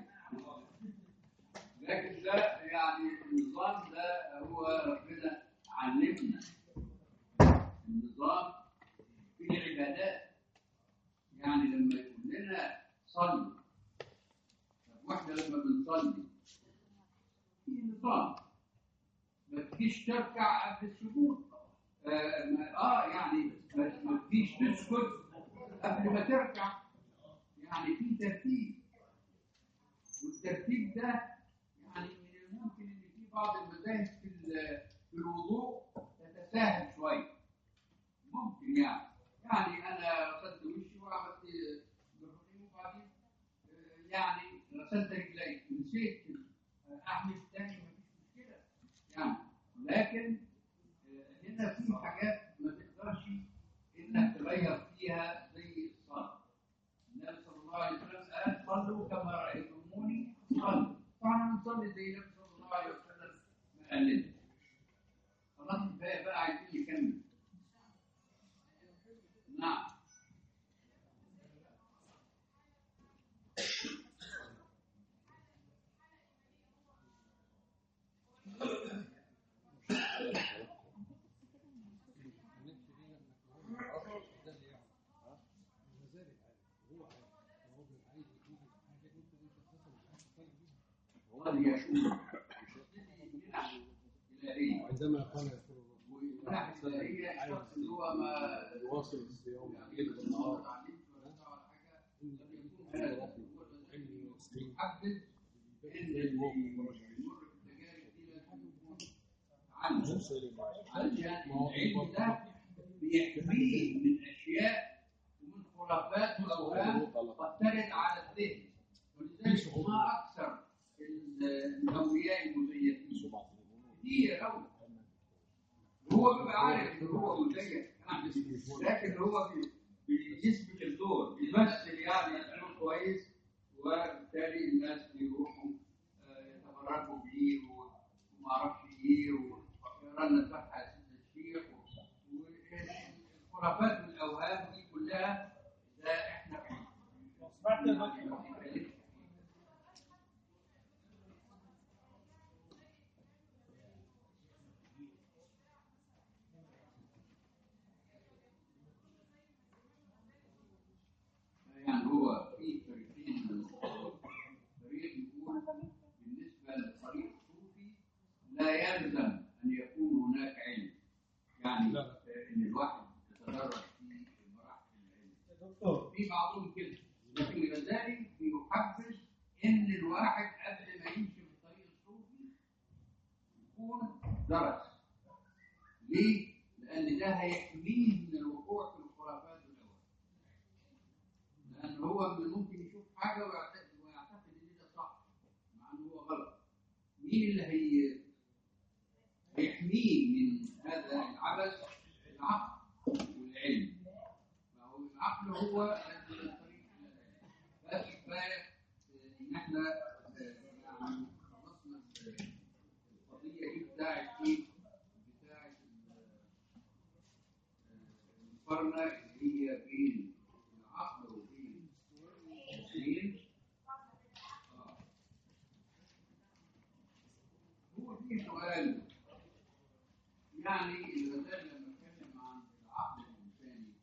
لكن ده يعني النظام ده هو ربنا علمنا النظام في العبادات يعني لما يقول لنا صلوا طب واحنا لما بنصلي في نظام ما تجيش تركع قبل السجود آه, ما- اه يعني ما ما تجيش تسكت قبل ما تركع يعني في ترتيب والترتيب ده يعني من الممكن ان في بعض المذاهب في ال- في الوضوء تتساهل شويه ممكن يعني يعني انا غسلت وشي وعملت جرحين وبعدين آه، يعني غسلت رجلي ونسيت آه، اعمل تاني مفيش مشكله يعني لكن آه، هنا في حاجات ما تقدرش انك تغير فيها زي الصلاه النبي صلى الله عليه وسلم قال صلوا كما رايتموني صلوا فاحنا بنصلي زي النبي صلى الله عليه وسلم ما قال لنا خلاص كفايه بقى عايزين نكمل نعم هو اللي يشوف إلهية عندما قال رسول الله والمنح الإلهية الشخص اللي هو ما يواصل الصيام يعني ليل ما النهار تعلمش ولا بتاع ولا حاجة لم يكون هذا هو الذي يحدد إن اللي يمر بالتجارب دي لازم يكون عنه علشان العلم ده بيحميه من اشياء ومن خرافات واوهام قد ترد على الذهن ولذلك ما اكثر ال- الاولياء المزيفين كتير قوي هو بيبقى عارف ان هو مزيف لكن هو بي- بيثبت الدور بيمثل يعني الدور كويس وبالتالي الناس بيروحوا آه، يتبركوا بيه وما اعرفش ايه ويقرا لنا فتحه يا سيدنا الشيخ والخرافات والاوهام دي كلها ده احنا يعني هو في فريقين من الصحابة. فريق يقول بالنسبة للطريق الصوفي لا يلزم أن يكون هناك علم يعني لا. آه، إن الواحد يتدرج في مراحل العلم دكتور في بعضهم كده لكن الغزالي بيحبذ ان الواحد قبل ما يمشي في الطريق الصوفي يكون درس ليه؟ لان ده هيحميه من الوقوع في الخرافات والاوهام لان هو من ممكن يشوف حاجه ويعتقد ويعتقد ان ده صح مع ان هو غلط مين اللي هي هيحميه من هذا العبث العقل والعلم ما هو العقل هو الطريق الى العلم بس كفايه ان احنا آه، يعني خلصنا القضيه دي بتاعت ايه؟ بتاعت ال- آه، المقارنه اللي هي بين العقل وبين الدين آه. هو في سؤال يعني الغزالي لما اتكلم عن العقل الانساني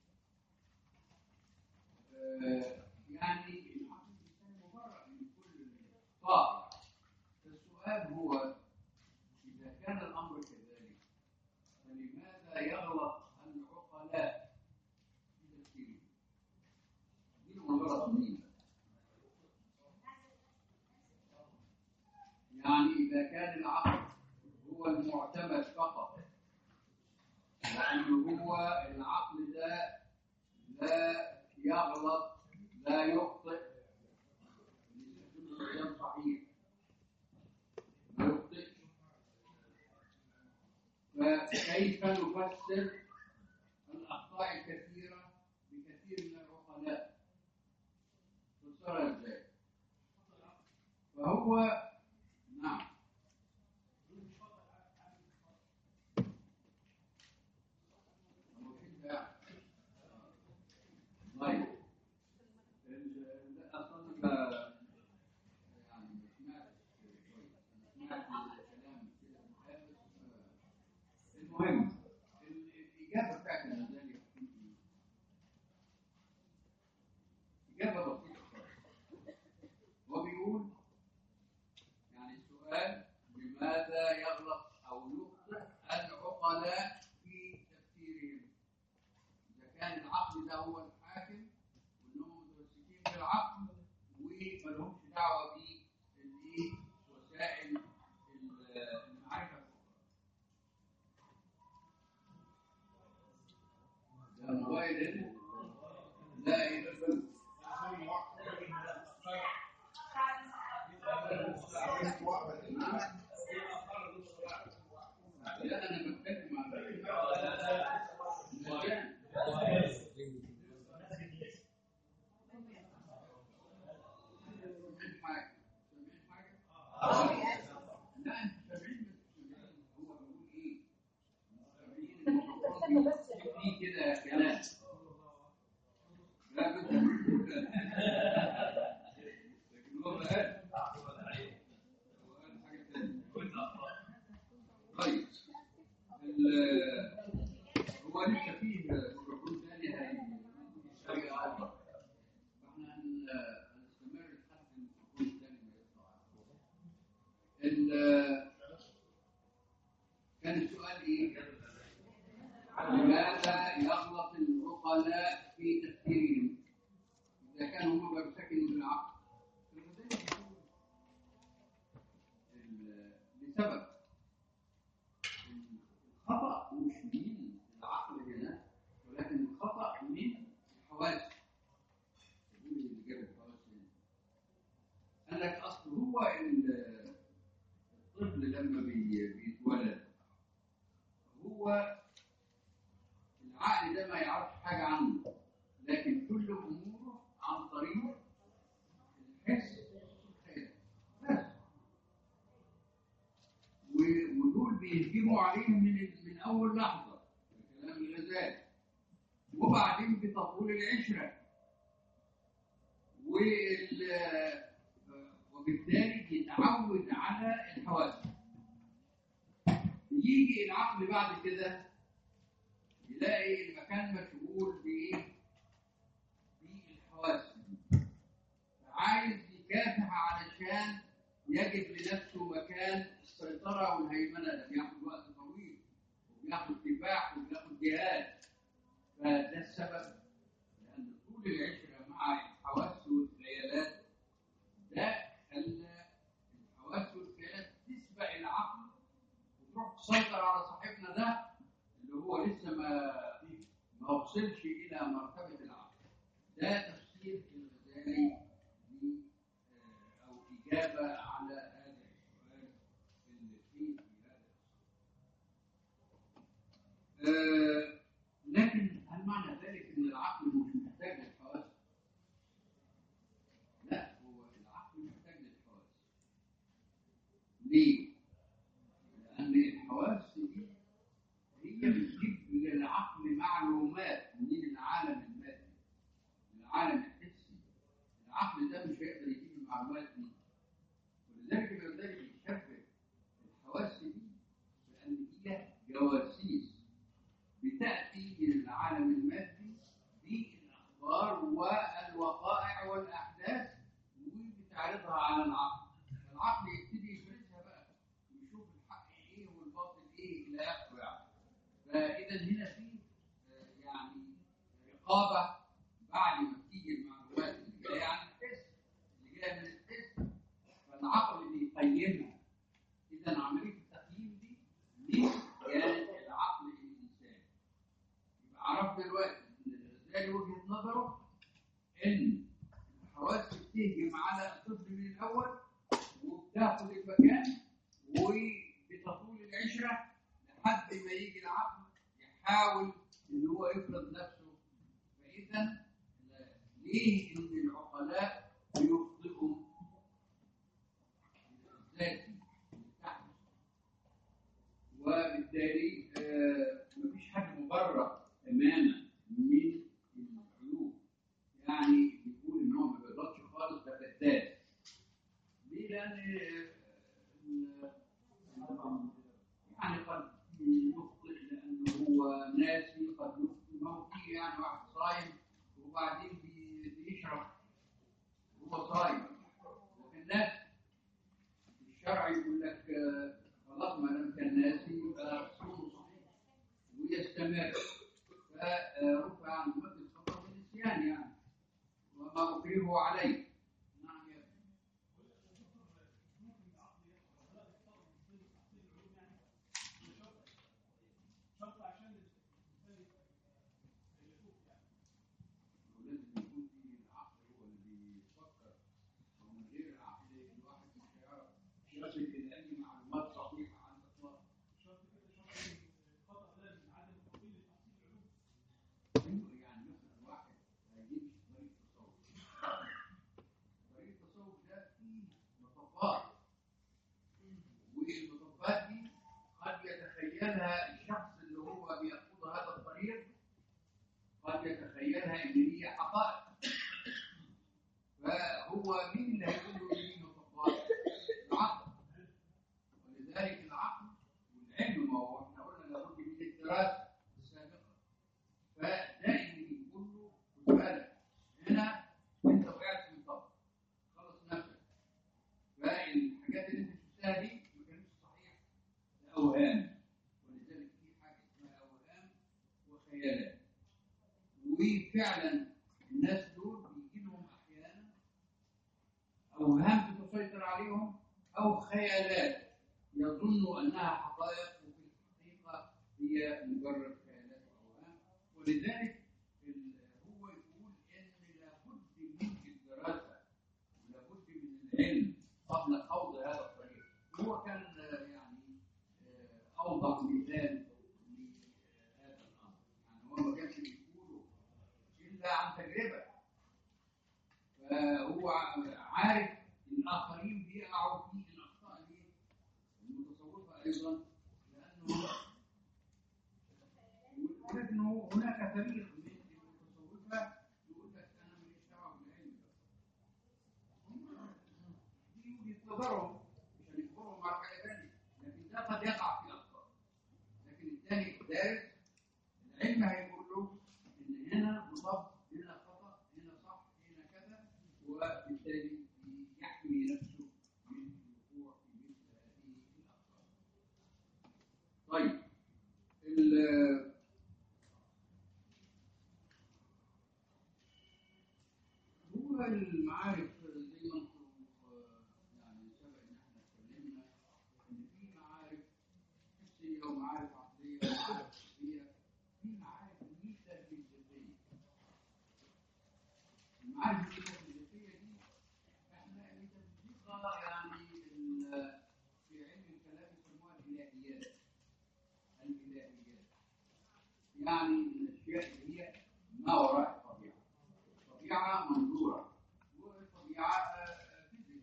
آه، يعني العقل الانساني مبرر من كل طائع فالسؤال هو اذا كان الامر كذلك فلماذا يغلط العقلاء في تفكيرهم؟ دي غلط مين؟ يعني إذا كان العقل هو المعتمد فقط لأنه هو العقل ده لا يغلط لا يخطئ الكلام صحيح ما يخطئ فكيف نفسر الأخطاء الكثيرة بكثير من العقلاء تفسرها ازاي؟ فهو نعم هو كده طيب ال- ال- اصلا أنا يعني ما سمعتش كويس انا سمعت كلام كده مخالف آه، المهم ال- الاجابه بتاعت الغزالي هتكون ايه؟ اجابه بسيطه خالص هو بيقول يعني السؤال لماذا يغلط او يخطئ العقلاء في تفسيرهم اذا كان العقل ده هو الحاكم وانهم متمسكين بالعقل ومالهمش دعوه بالايه وسائل ال- المعرفه ده موبايل هنا لا يبقى لا انا بتكلم عن المكان سامعين حاجه سامعين حاجه لا انت سامعين بس هو بيقول ايه سامعين المفروض في كده كلام لا بس لكن هو قال هو قال حاجه ثانيه طيب ال- هو لسه فيه ميكروفون ثاني هيشتغل اكبر فاحنا هن- هنستمر لحد الميكروفون الثاني ما يطلع ال- كان السؤال ايه؟ لماذا يغلط العقلاء في تفكيرهم؟ اذا كانوا هم بيرتكنوا بالعقل فلذلك يقول ال- لسبب ال- مش من العقل هنا ولكن الخطأ من الحواس يقول اللي جاب الحواس هنا قال لك اصل هو ال- الطفل لما بي- بيتولد هو العقل ده ما يعرفش حاجه عنه لكن كل اموره عن طريق الحس والخيال بس و- ودول بيهجموا عليهم من من اول لحظه كلام الغزالي وبعدين بتطول العشره وال وبالتالي بيتعود على الحواس يجي العقل بعد كده يلاقي المكان مشغول بايه؟ بالحواس عايز يكافح علشان يجد لنفسه مكان السيطرة والهيمنة ده بياخد وقت طويل وبياخد كفاح وبياخد جهاد فده السبب لأن طول العشرة مع الحواس والخيالات ده خلى الحواس والخيالات تسبق العقل وتروح تسيطر على صاحبنا ده اللي هو لسه ما ما وصلش إلى مرتبة العقل ده تفسير الغزالي ل- آه، أو إجابة على هذا السؤال اللي فيه في هذا السؤال. آه، لكن هل معنى ذلك ان العقل مش محتاج للحواس؟ لا هو العقل محتاج للحواس. ليه؟ لأن الحواس دي هي بتجيب للعقل معلومات من العالم المادي من العالم الحسي العقل ده مش هيقدر يجيب المعلومات دي ولذلك الغزالي بيشبه الحواس دي بأن هي جواسيس بتأتي من العالم المادي بالأخبار والوقائع والأحداث وبتعرضها على العقل العقل يبتدي يفرزها بقى ويشوف الحق ايه والباطل ايه الى اخره يعني فاذا هنا في آه، يعني رقابه بعد ما بتيجي المعلومات اللي جايه عن الحس اللي جايه من الحس فالعقل بيقيمها اذا عمليه التقييم دي من جانب العقل الانساني يبقى عرفنا دلوقتي ان الغزالي وجهه نظره ان الحواس بتهجم على الطفل من الاول وبتاخد المكان وبتطول العشره لحد ما يجي العقل يحاول ان هو يفرض نفسه فاذا ليه ان العقلاء بيخطئوا الذاتي بتاعهم وبالتالي آه، مفيش حد مبرر تماما من العيوب يعني بيقول ان هو ما بيغلطش خالص ده كذاب ليه؟ لان آه، يعني قد يخطئ لانه هو ناسي قد يخطئ ما هو في يعني واحد صايم وبعدين بي- بيشرب وهو صايم لكن ناس الشرع يقول لك آه، خلاص ما دام كان ناسي يبقى صومه صحيح ويستمر فرفع عن مد الخطر بالنسيان يعني وما أكرهه عليه نعم يا ابني. ولازم يكون في العقل هو اللي بيفكر ومن غير العقل الواحد مش هيعرف يصل الى اي معلومات صحيحه عن الاطلاق أيوة، يعني مثلا واحد هيجيب طريق تصوف طريق التصوف ده فيه مطبات والمطبات دي قد يتخيلها الشخص اللي هو بيخوض هذا الطريق قد يتخيلها ان هي حقائق فهو مين اللي هيقول له دي مطبات؟ العقل ولذلك العقل والعلم ما هو احنا قلنا لابد من الدراسه السابقه فدائما يقول له خد بالك هنا انت وقعت في الطبق خلص نفسك فالحاجات اللي انت شفتها دي ما كانتش صحيحه ده اوهام ولذلك في حاجه اسمها اوهام وخيالات وفعلا الناس دول بيجي لهم احيانا اوهام بتسيطر عليهم او خيالات يظنوا انها حقائق وفي الحقيقه هي هي مجرد خيالات واوهام ولذلك ال- هو يقول ان لابد من الدراسه ولابد من العلم قبل خوض هذا الطريق هو كان آه، يعني آه، اوضح مثال لهذا الامر يعني هو ما كانش بيقوله الا عن تجربه فهو عارف الاخرين بيقعوا في الاخطاء دي المتصوفه ايضا لانه ولكنه هناك فريق من المتصوفه يقول لك انا ماليش دعوه بالعلم هم دي وجهه نظرهم مش هنجبرهم على حاجه ثانيه لكن ده قد يقع في اخطاء لكن الثاني الدارس العلم هيقول له ان هنا مصاب هنا خطا هنا صح هنا كذا وبالتالي يحمي نفسه من الوقوع في مثل هذه الاخطاء. طيب ال- هو المعارف زي ما انتم آه، يعني سبق ان احنا اتكلمنا ان في معارف حسيه ومعارف عقليه ومعارف فكريه في معارف ميتافيزيقيه المعارف الميتافيزيقيه دي احنا الميتافيزيقا يعني ال- في علم الكلام يسموها الالهيات الالهيات يعني الاشياء اللي هي ما وراء الطبيعه طبيعه منظوره وطبيعه آه، فيزيك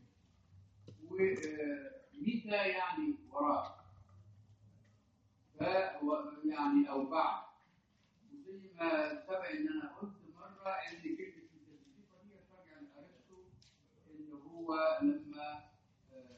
وميتا يعني وراء ف و- يعني او بعد وزي ما سبق ان انا قلت مره ان كلمه الفلسفه دي ترجع لارسطو ان هو لما آه،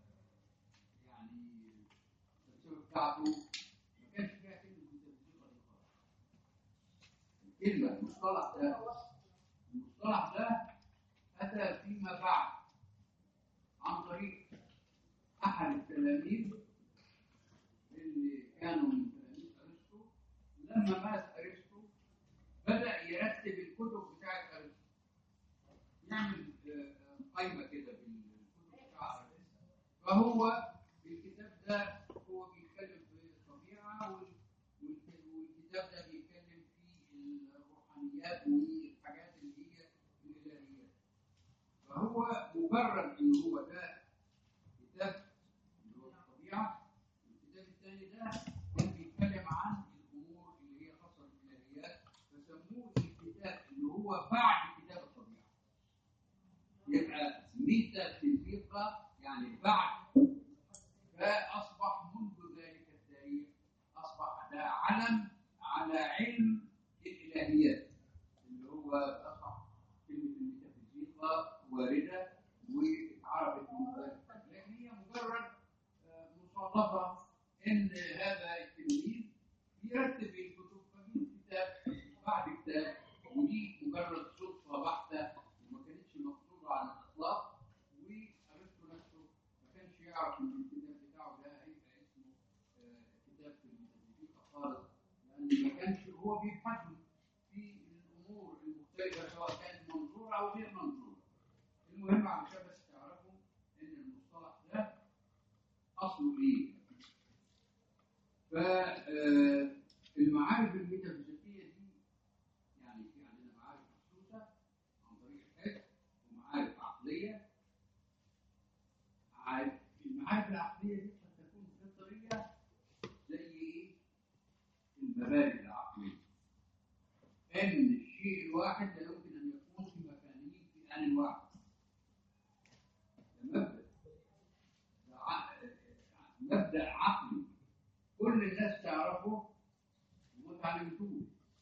يعني الفلسفه بتاعته ما كانش فيها كلمه الفلسفه دي خالص الكلمه المصطلح ده المصطلح ده اتى فيما بعد عن طريق احد التلاميذ اللي كانوا من تلاميذ ارسطو لما مات ارسطو بدا يرتب الكتب بتاعت ارسطو يعمل آه، آه، قائمه كده بالكتب بتاع ارسطو فهو الكتاب ده هو بيتكلم في الطبيعه وال- والك- والكتاب ده بيتكلم في الروحانيات والحاجات اللي هي الالهيات فهو مجرد ان هو ده كتاب اللي هو الطبيعه الكتاب الثاني ده كان بيتكلم عن الامور اللي هي خاصه بالالهيات فسموه الكتاب اللي هو بعد كتاب الطبيعه يبقى ميتافيزيقا يعني بعد فاصبح منذ ذلك التاريخ اصبح ده علم على علم الالهيات اللي هو اصبح كلمه الميتافيزيقا وارده واتعرفت من ذلك لكن هي مجرد آه، مصادفه ان هذا التلميذ يرتب الكتب فجيب كتاب بعد كتاب ودي مجرد صدفه بحته وما كانتش مقصوده على الاطلاق وارسطو نفسه ما كانش يعرف ان الكتاب بتاعه ده هيبقى اسمه آه، كتاب في الميتافيزيقا خالص لان ما كانش هو بيبحث في الامور المختلفه سواء كانت منظوره او غير منظوره. المهم علشان بس تعرفوا ان المصطلح ده اصله ايه؟ فالمعارف الميتافيزيقيه دي يعني في عندنا معارف محسوسه عن طريق الحس ومعارف عقليه عارف المعارف العقليه دي قد تكون فطريه زي ايه؟ المبادئ العقليه ان الشيء الواحد لا يمكن ان يكون في مكانين في ان واحد ده مبدا ده ع- مبدا عقلي كل الناس تعرفه وما تعلمتوش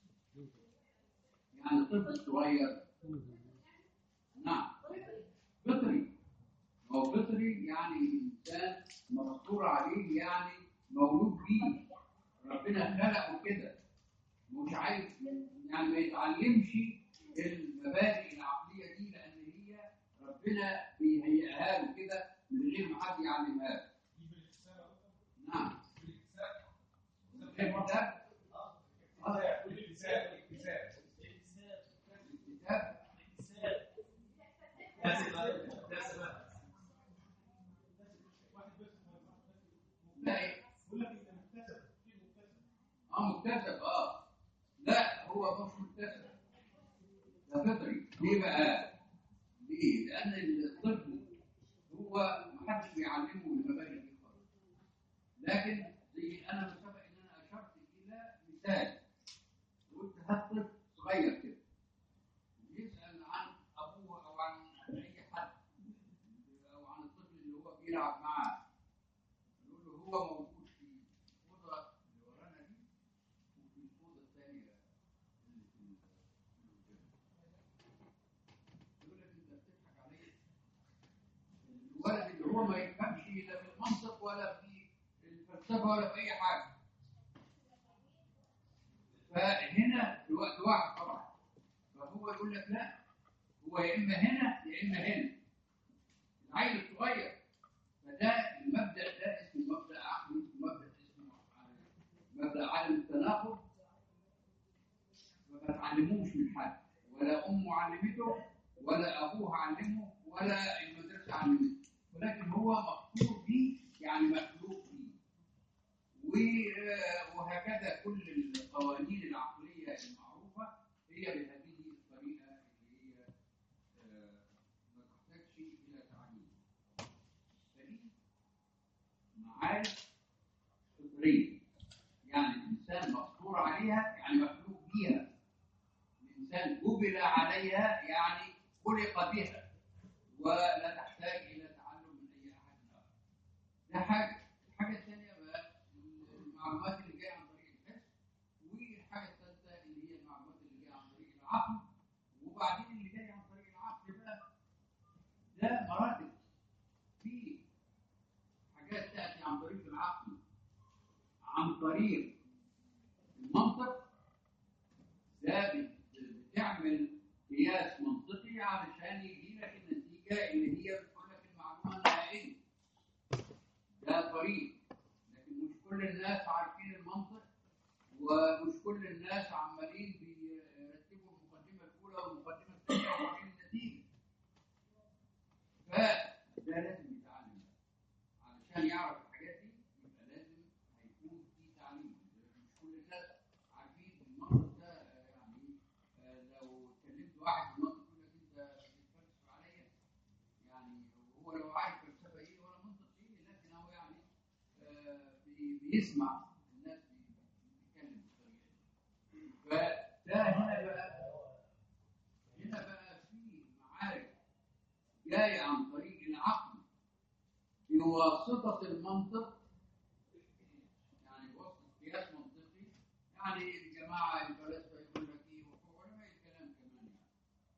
يعني طفل صغير نعم فطري ما هو فطري يعني انسان مفطور عليه يعني مولود بيه ربنا خلقه كده مش عايز يعني ما يتعلمش المبادئ العقليه دي لان هي ربنا بيهيئها له كده من غير ما حد يعلمها له نعم الكتاب الكتاب لا اه مكتسب اه لا هو مش مكتسب ده فطري ليه بقى؟ ليه؟ لأن الطفل هو ما حدش بيعلمه المبادئ دي خالص لكن زي أنا من سبق إن أنا أشرت إلى مثال قلت هات طفل صغير كده يسأل عن أبوه أو عن أي حد أو عن الطفل اللي هو بيلعب معاه يقول له هو موجود في الأوضة اللي ورانا دي وفي الأوضة الثانية اللي في ال- اللي قدام. يقول لك أنت بتضحك عليا الولد اللي هو ما يفهمش لا في المنطق ولا في الفلسفة ولا في أي حاجة فهنا الوقت واحد طبعا فهو يقول لك لا هو يا اما هنا يا اما هنا العيل الصغير فده المبدا ده اسمه مبدا عقلي اسمه مبدا اسمه مبدا عدم التناقض ما تعلموش من حد ولا امه علمته ولا ابوه علمه ولا المدرسه علمته ولكن هو مقصور به يعني مخلوق به و- وهكذا كل القوانين العقليه المعروفه هي بهذه الطريقه اللي هي آه، ما تحتاجش الى تعليم. فدي معارف فطريه يعني الانسان مقصور عليها يعني مخلوق بيها الانسان جبل عليها يعني خلق بها ولا تحتاج الى تعلم من اي احد اخر. ده حاجه الحاجه الثانيه بقى المعلومات اللي جايه عن طريق الحس والحاجه الثالثه اللي هي المعلومات اللي جايه عن طريق العقل وبعدين اللي جاي عن طريق العقل بقى ده مراتب في حاجات تاتي عن طريق العقل عن طريق المنطق ده بت- بتعمل قياس منطقي علشان يجي لك النتيجه اللي هي بتقول لك المعلومه النهائيه ده طريق لكن مش كل الناس عارفين المنطق ومش كل الناس عمالين بيرتبوا المقدمه الاولى والمقدمه الثانيه وعارفين النتيجه فده لازم يتعلم علشان يعرف الحاجات دي يبقى لازم هيكون في تعليم مش كل الناس عارفين المنطق ده آه، يعني آه، لو كلمت واحد في المنطق يقول لك انت بتتفلسف عليا يعني هو لو عارف فلسفه ايه ولا منطق ايه لكن هو يعني آه، بي- بيسمع الناس بي- بتتكلم بالطريقه دي فده هنا بقى هنا بقى في معارف جايه عن طريق العقل بواسطه المنطق يعني بواسطه قياس منطقي يعني الجماعه الفلاسفه يقول لك ايه وعلماء الكلام كمان يعني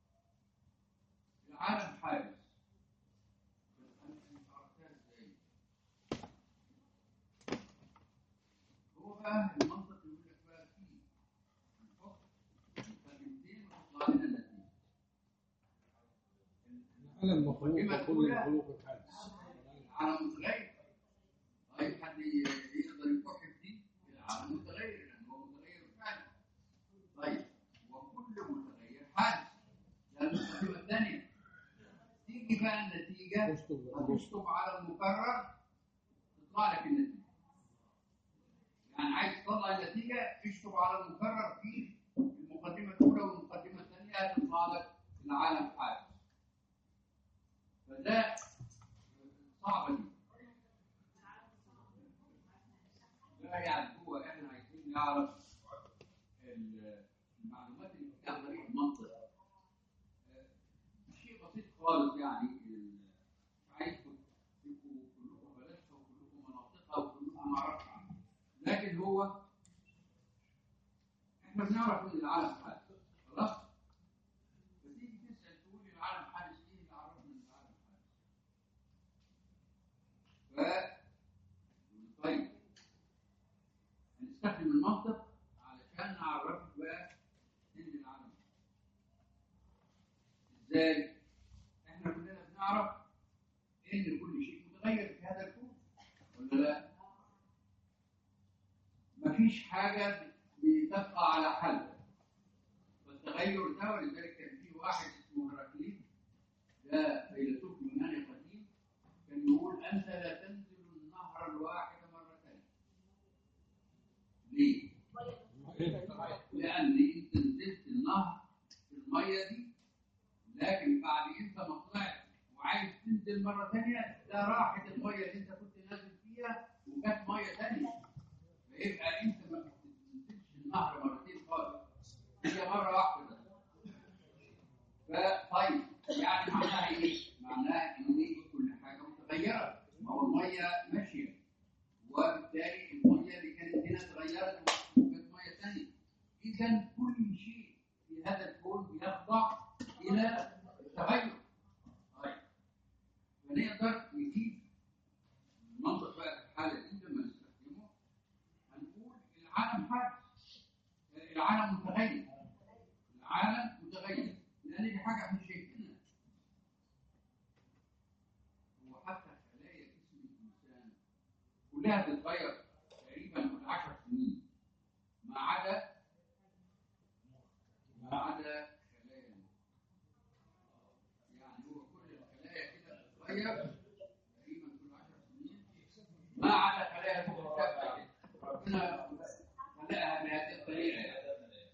العالم حادث بس انا مش عرفتها ازاي هو بقى المنطق يقول لك بقى فيه الحكم مقدمتين وتطلع لنا النتيجه العالم مخلوق وكل المخلوق الحادث العالم متغير طيب حد ي- يقدر يكح دي العالم متغير لان هو متغير فعلا طيب وكل متغير حادث ده المقدمه الثانيه تيجي بقى النتيجه تشطب هتشطب على المكرر تطلع لك النتيجه يعني عايز تطلع النتيجه اشطب على المكرر في المقدمه الاولى والمقدمه الثانيه هتطلع لك العالم حادث فده صعبه دي لا يعني هو احنا عايزين نعرف ال- المعلومات اللي بتيجي عن طريق المنطق آه، شيء بسيط خالص يعني ال- مش عايزكم تبقوا كلكم فلاسفه وكلكم مناطقه وكلكم معرفش عنه لكن هو احنا بنعرف ان العالم حادث خلاص فتيجي تسال تقول لي العالم حادث ايه اللي عرفنا ان العالم حادث ف طيب هنستخدم المنطق علشان نعرفك بقى ان العالم ازاي احنا كلنا بنعرف ان كل شيء متغير في هذا الكون ولا لا مفيش حاجه بتبقى على حالها فالتغير ده ولذلك كان في واحد اسمه هراكليت ده فيلسوف يوناني قديم كان يقول انت لا تنزل النهر الواحد مرتين ليه؟ لان انت نزلت النهر في الميه دي لكن بعد انت ما طلعت وعايز تنزل مره ثانيه ده راحت الميه اللي انت كنت نازل فيها وجت ميه ثانيه فيبقى انت ما بتنزلش النهر مرتين خالص هي مره واحده بس فطيب يعني معناها ايه؟ معناها ان كل حاجه متغيره ما هو الميه ماشيه وبالتالي الميه اللي كانت هنا اتغيرت وبقت ميه ثانيه اذا كل شيء في هذا الكون بيخضع الى التغير طيب فنقدر نجيب المنطق بقى في الحاله دي لما نستخدمه هنقول العالم حادث العالم متغير العالم متغير لان دي حاجه احنا شايفينها هو حتى خلايا جسم الانسان كلها بتتغير تقريبا كل 10 سنين ما عدا ما عدا خلايا المخ يعني هو كل الخلايا كده بتتغير تقريبا كل 10 سنين ما عدا خلايا المخ الثابته كده ربنا خلقها بهذه الطريقه يعني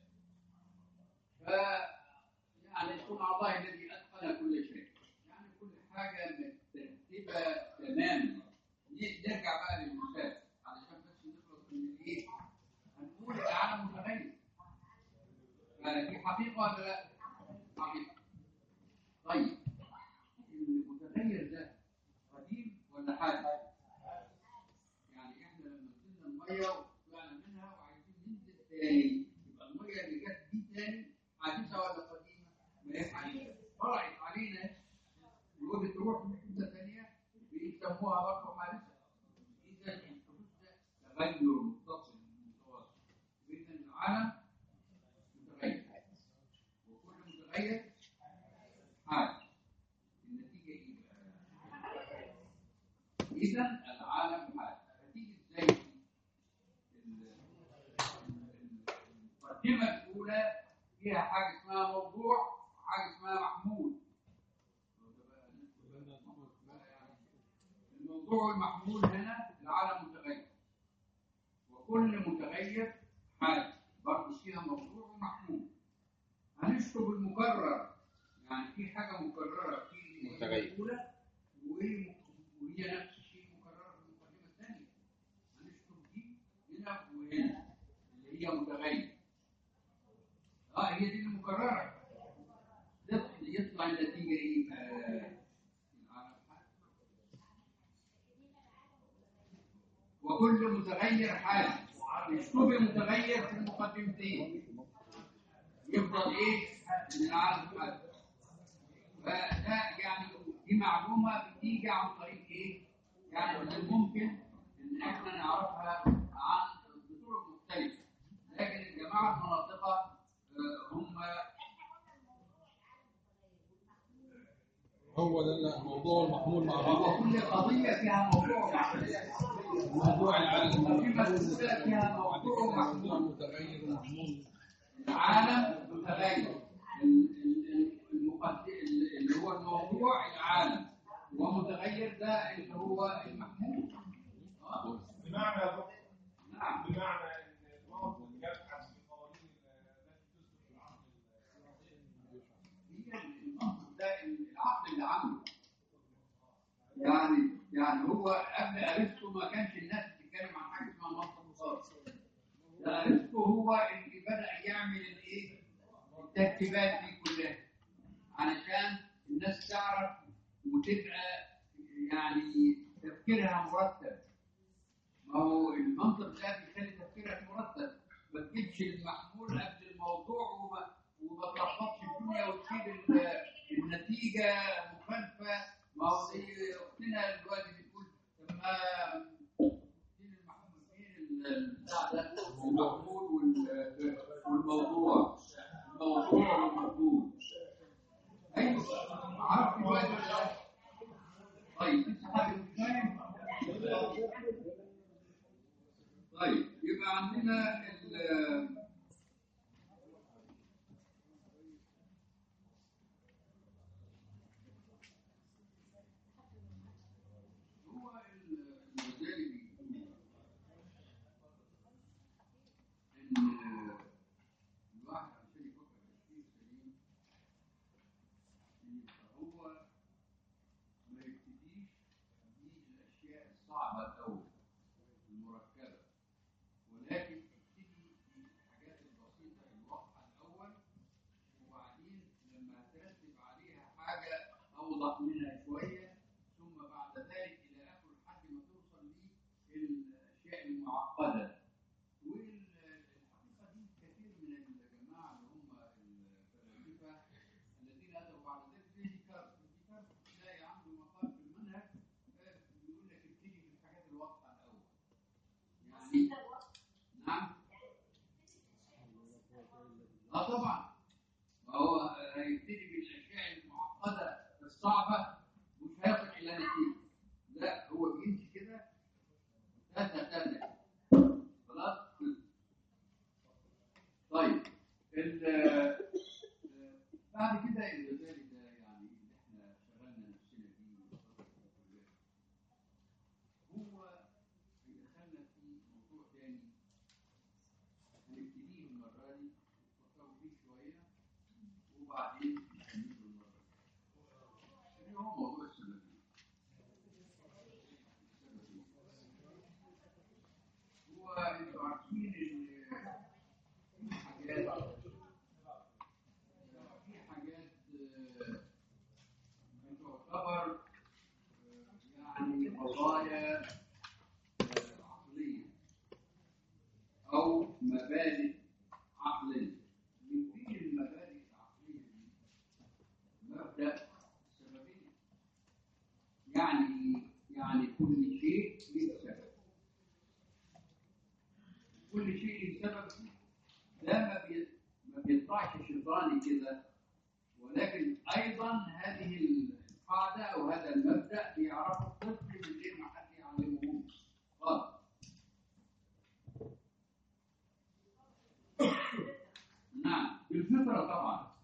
ف يعني سبحان الله الذي اتقن كل شيء يعني كل حاجه مترتبه تماما نرجع بقى للمثال علشان بس نخلص من الايه هنقول العالم متغير فدي حقيقه ولا لا؟ حقيقه طيب المتغير ده قديم ولا حادث؟ يعني احنا لما نزلنا الميه وطلعنا منها وعايزين ننزل تاني يبقى الميه اللي جت دي تاني حادثه ولا قديمه؟ ما هي حادثه طلعت علينا وقلت تروح في حته ثانيه بيسموها برضه حادثه اذا الحدوث ده تغير متصل متواصل اذا العالم متغير وكل متغير حادث النتيجه ايه بقى؟ اذا العالم حادث هتيجي ازاي دي؟ المقدمة الأولى فيها حاجة اسمها موضوع وحاجة اسمها محمول. الموضوع والمحمول هنا العالم متغير. وكل متغير حادث برضه فيها موضوع ومحمول. هنشطب المكرر يعني في حاجة مكررة في المقدمة متغير. الأولى وهي وهي نفس الشيء مكررة في المقدمة الثانية. هنشطب دي هنا وهنا اللي هي متغير. اه هي دي المكررة. يطلع يطلع النتيجة ايه؟ آه، العالم حادث. وكل متغير حادث. اشتبه متغير في المقدمتين. يفضل ايه؟ ان العالم حادث. فده يعني دي معلومة بتيجي عن طريق ايه؟ يعني من الممكن ان احنا نعرفها عن بطرق مختلفة. لكن الجماعة المناطقة آه، هم هو ده الموضوع المحمول مع بعض وكل قضية فيها موضوع موضوع العالم القضية الأولى فيها موضوع محمول متغير ومحمول العالم متغير ال- ال- المقد- ال- اللي هو الموضوع العالم ومتغير ده اللي هو المحمول آه، بمعنى يا دكتور نعم بمعنى ان المنطق يبحث في قوانين التي تثبت العقل هي المنطق ده العقل اللي عنده يعني يعني هو قبل ارسطو ما كانش الناس بتتكلم عن حاجه اسمها منطق خالص ده ارسطو هو اللي بدا يعمل الايه الترتيبات دي كلها علشان الناس تعرف وتبقى يعني تفكيرها مرتب ما هو المنطق ده بيخلي تفكيرك مرتب ما تجيبش المحمول قبل الموضوع وما وما تلخبطش الدنيا وتسيب ال- النتيجه مخالفه ما هو زي اختنا دلوقتي بتقول طب ما فين المحمول فين ال- بتاع ده المحمول وال- والموضوع الموضوع والمحمول ايوه عارف دلوقتي ولا لا؟ طيب لسه حاجه مش فاهم طيب يبقى عندنا ال هو الغزالي بيقول ان اوضح منها شويه ثم بعد ذلك الى اخر لحد ما توصل للاشياء المعقده والحقيقه دي كثير من الجماعه اللي هم الفلاسفه الذين اتوا بعد ذلك زي ديكارت ديكارت تلاقي عنده مقال في المنهج آه، بيقول لك ابتدي بالحاجات الواضحه الاول يعني نعم اه طبعا ما هو هيبتدي بالاشياء المعقده الصعبه مش هيصل الى نتيجه لا هو بيمشي كده تاتا تاتا خلاص طيب ال- آه، بعد كده الغزالي ده يعني اللي احنا شغلنا نفسنا بيه الفترة دي كلها، هو يدخلنا في موضوع تاني هنبتديه المرة دي نفكروا فيه شوية وبعدين نكمله المرة دي. اللي هو موضوع السببية. السببية. هو انتوا عارفين ان في حاجات في حاجات آه، بتعتبر آه، يعني قضايا آه، عقلية أو مبادئ عقلية من بين المبادئ العقلية دي مبدأ السببية يعني يعني كل شيء له سبب كل شيء له سبب ده ما بي- ما بيطلعش شيطاني كده ولكن ايضا هذه القاعده او هذا المبدا بيعرفه الطفل من غير ما حد يعلمه خالص نعم بالفطره طبعا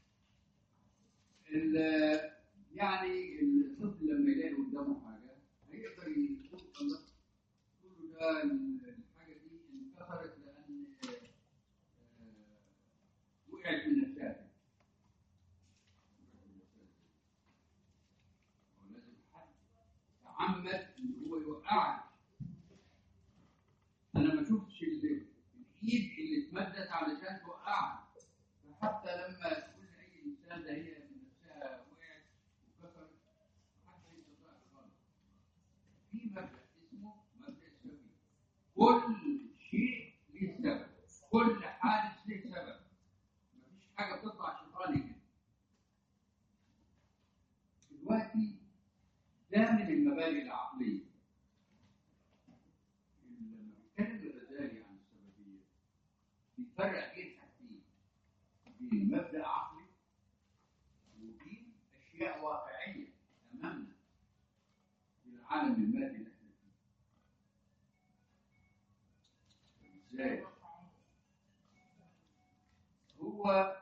ال- يعني الطفل لما يلاقي قدامه حاجه هيقدر يقول الله كل ده الحاجه دي انكسرت لان آه، وقعت من نفسها ولازم حد تعمد ان هو يوقعك انا ما شفتش اللي الايد اللي اتمدت علشان توقعك فحتى لما تقول لاي انسان ده هي من نفسها وقعت وكسرت محدش يستطيع خالص في مبدا اسمه مبدا السبيل كل شيء له سبب كل حادث له سبب مفيش حاجه بتطلع شيطاني كده دلوقتي ده من المبادئ العقليه لما بيتكلم الغزالي عن السببيه بيفرق بين حاجتين بين مبدا عقلي وبين اشياء واقعيه امامنا في العالم المادي اللي احنا فيه ازاي؟ هو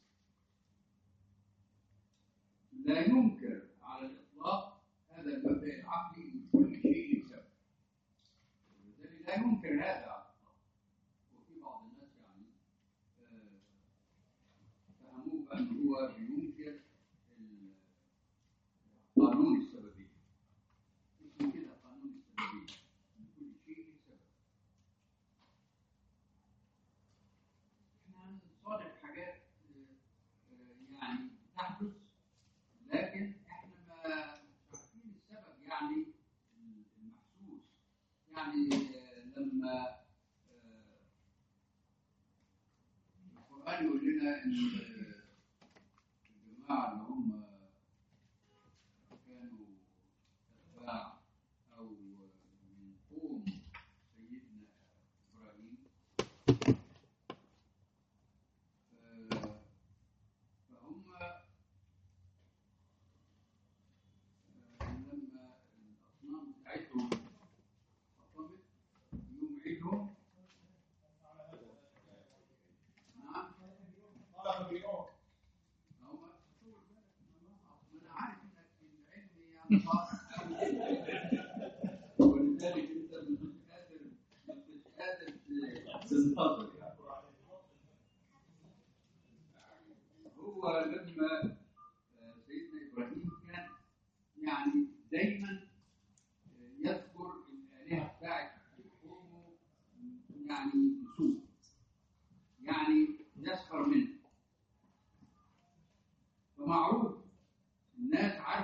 لا ينكر على الاطلاق هذا المبدا العقلي ان كل شيء له سبب ولذلك لا ينكر هذا على الاطلاق وفي بعض الناس يعني آه، فهموه بان هو بينكر ال- قانون السببيه اسمه كده قانون السببيه ان كل شيء له سبب احنا هنصادف حاجات آه، آه، يعني تحدث لكن احنا ما مش عارفين السبب يعني المحسوس يعني آه، لما آه، القرآن يقول لنا ان آه، الجماعة اللي هم كانوا أتباع أو من قوم سيدنا إبراهيم آه، فهم آه، لما الأصنام بتاعتهم حطمت يوم عيدهم نعم قال فرعون هم طول بالك ما انا عارف انك العلم يعني صعب ولذلك انت مش قادر مش قادر تنتظر يعني. هو لما آه، سيدنا ابراهيم كان يعني دايما آه، يذكر الالهه بتاعت قومه يعني سوء يعني يسخر منه فمعروف الناس عارفه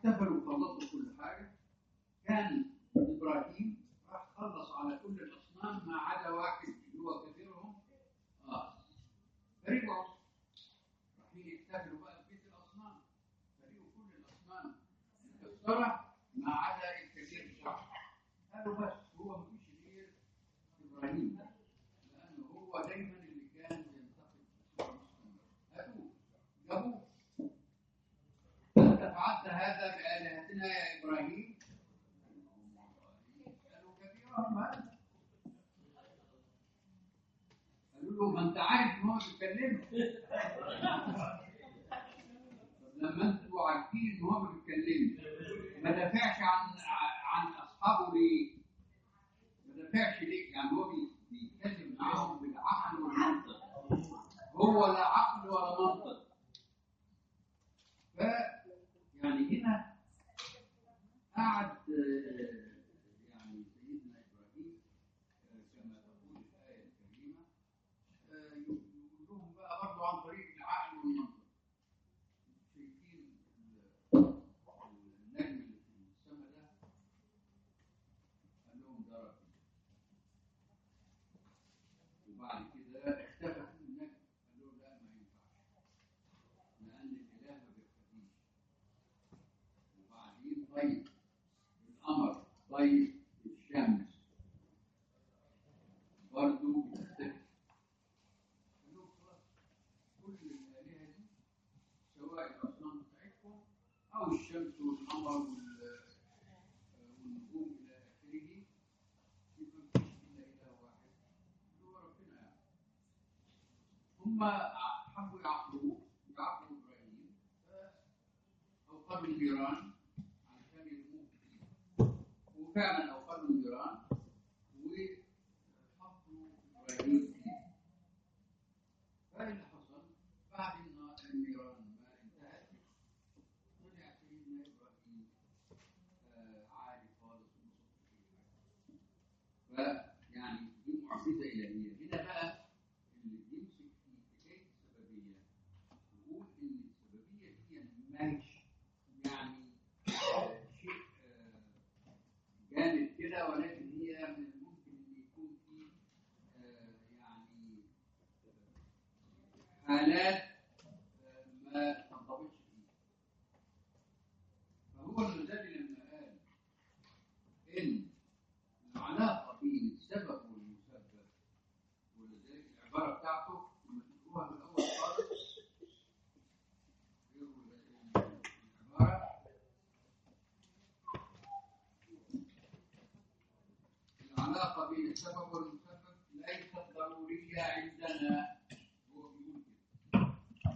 احتفلوا وخلصوا كل حاجه كان ابراهيم راح خلص على كل الاصنام ما عدا واحد اللي هو كبيرهم اه فرجعوا رايحين يحتفلوا بقى ببيت الاصنام فرجعوا كل الاصنام مكسره ما عدا الكبير بتاعهم قالوا بس هو مفيش غير ابراهيم لانه هو دايما اللي كان ينتقد بصوره مستمره هاتوه جابوه أنت فعلت هذا بآلهتنا يا إبراهيم قالوا كبيرهم هذا قالوا له ما أنت عارف إن هو بيتكلم طب لما أنتوا عارفين إن هو ما بيتكلمش ما دافعش عن عن أصحابه ليه؟ ما دافعش ليه؟ يعني هو بي- بيتكلم معاهم بالعقل والمنطق هو لا عقل ولا منطق ف يعني هنا قعد آه، يعني سيدنا ابراهيم آه، كما تقول الايه الكريمه آه، يقول لهم بقى برضه عن طريق العقل والمنطق شايفين ال- النجم اللي في السماء ده قال لهم ده ربي وبعد كده اختفى النجم قال لهم لا ما ينفعش لأن الإله ما بيختفيش وبعدين طيب القمر طيب الشمس برضه بتختفي قال لهم خلاص كل الآلهة دي سواء الأصنام بتاعتكم أو الشمس والقمر وال- والنجوم إلى آخره يبقى مفيش إلا إله واحد اللي هو ربنا يعني هم حبوا يعقلوه يعقلوا ابراهيم اوقدوا النيران علشان يرموه فيه وفعلا اوقدوا النيران وحطوا ابراهيم فيه فايه اللي حصل؟ بعد النا- النيران ما انتهت رجع سيدنا ابراهيم آه، عادي خالص وما صدق فيعني دي معجزه الهيه هنا بقى اللي بيمسك في حكايه السببيه يقول ان السببيه دي ماشي يعني آه، شيء آه، جامد كده ولكن هي من الممكن ان يكون في آه، يعني حالات آه، ما تنضبطش فيها فهو الغزالي لما قال ان العلاقه بين السبب والمسبب ولذلك العباره بتاعته لما تقروها من الاول خالص يقول العباره العلاقه بين السبب والمسبب ليست ضروريه عندنا هو بيقول كده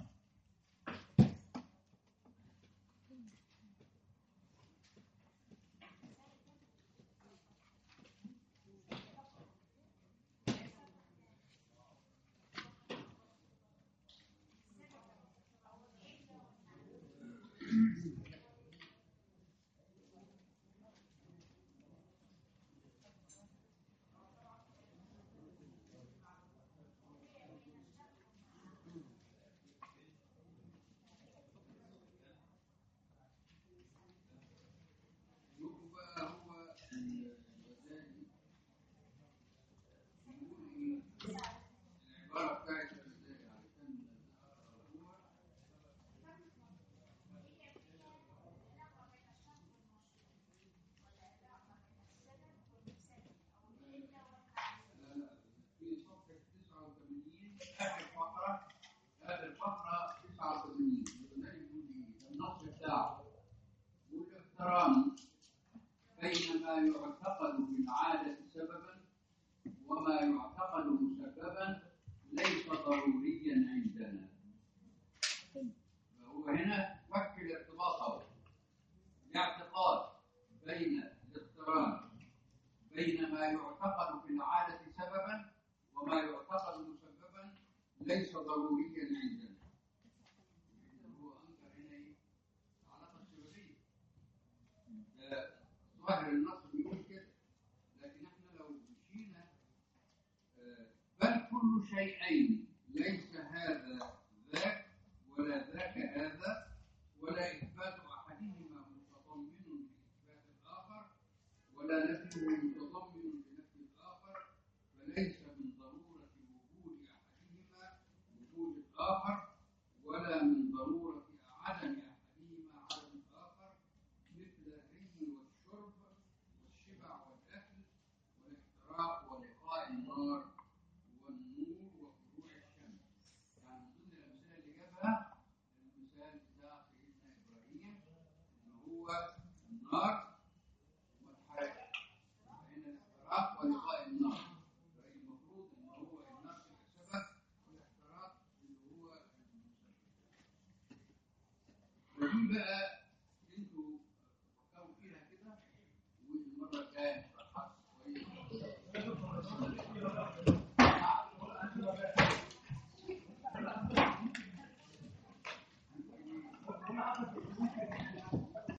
شوفوا بقى هو الغزالي بيقول ايه العباره بتاعت الغزالي علشان هو لا لا في صفحه 89 اخر فقره اخر فقره 89 الغزالي بيقول ايه النص بتاعه والاقتران بين ما يعتقد بالعادة سببا وما يعتقد مسببا ليس ضروريا عندنا فهو هنا وكل ارتباطه الاعتقاد بين الاقتران بين ما يعتقد بالعادة سببا وما يعتقد مسببا ليس ضروريا عندنا هو أنكر هنا إيه؟ العلاقة السببية ده ظاهر النص بيقول كده لكن احنا لو مشينا آه، بل كل شيئين ليس هذا ذاك ولا ذاك هذا ولا إثبات أحدهما النار وما اتحرقش بين الاحتراق ولقاء النار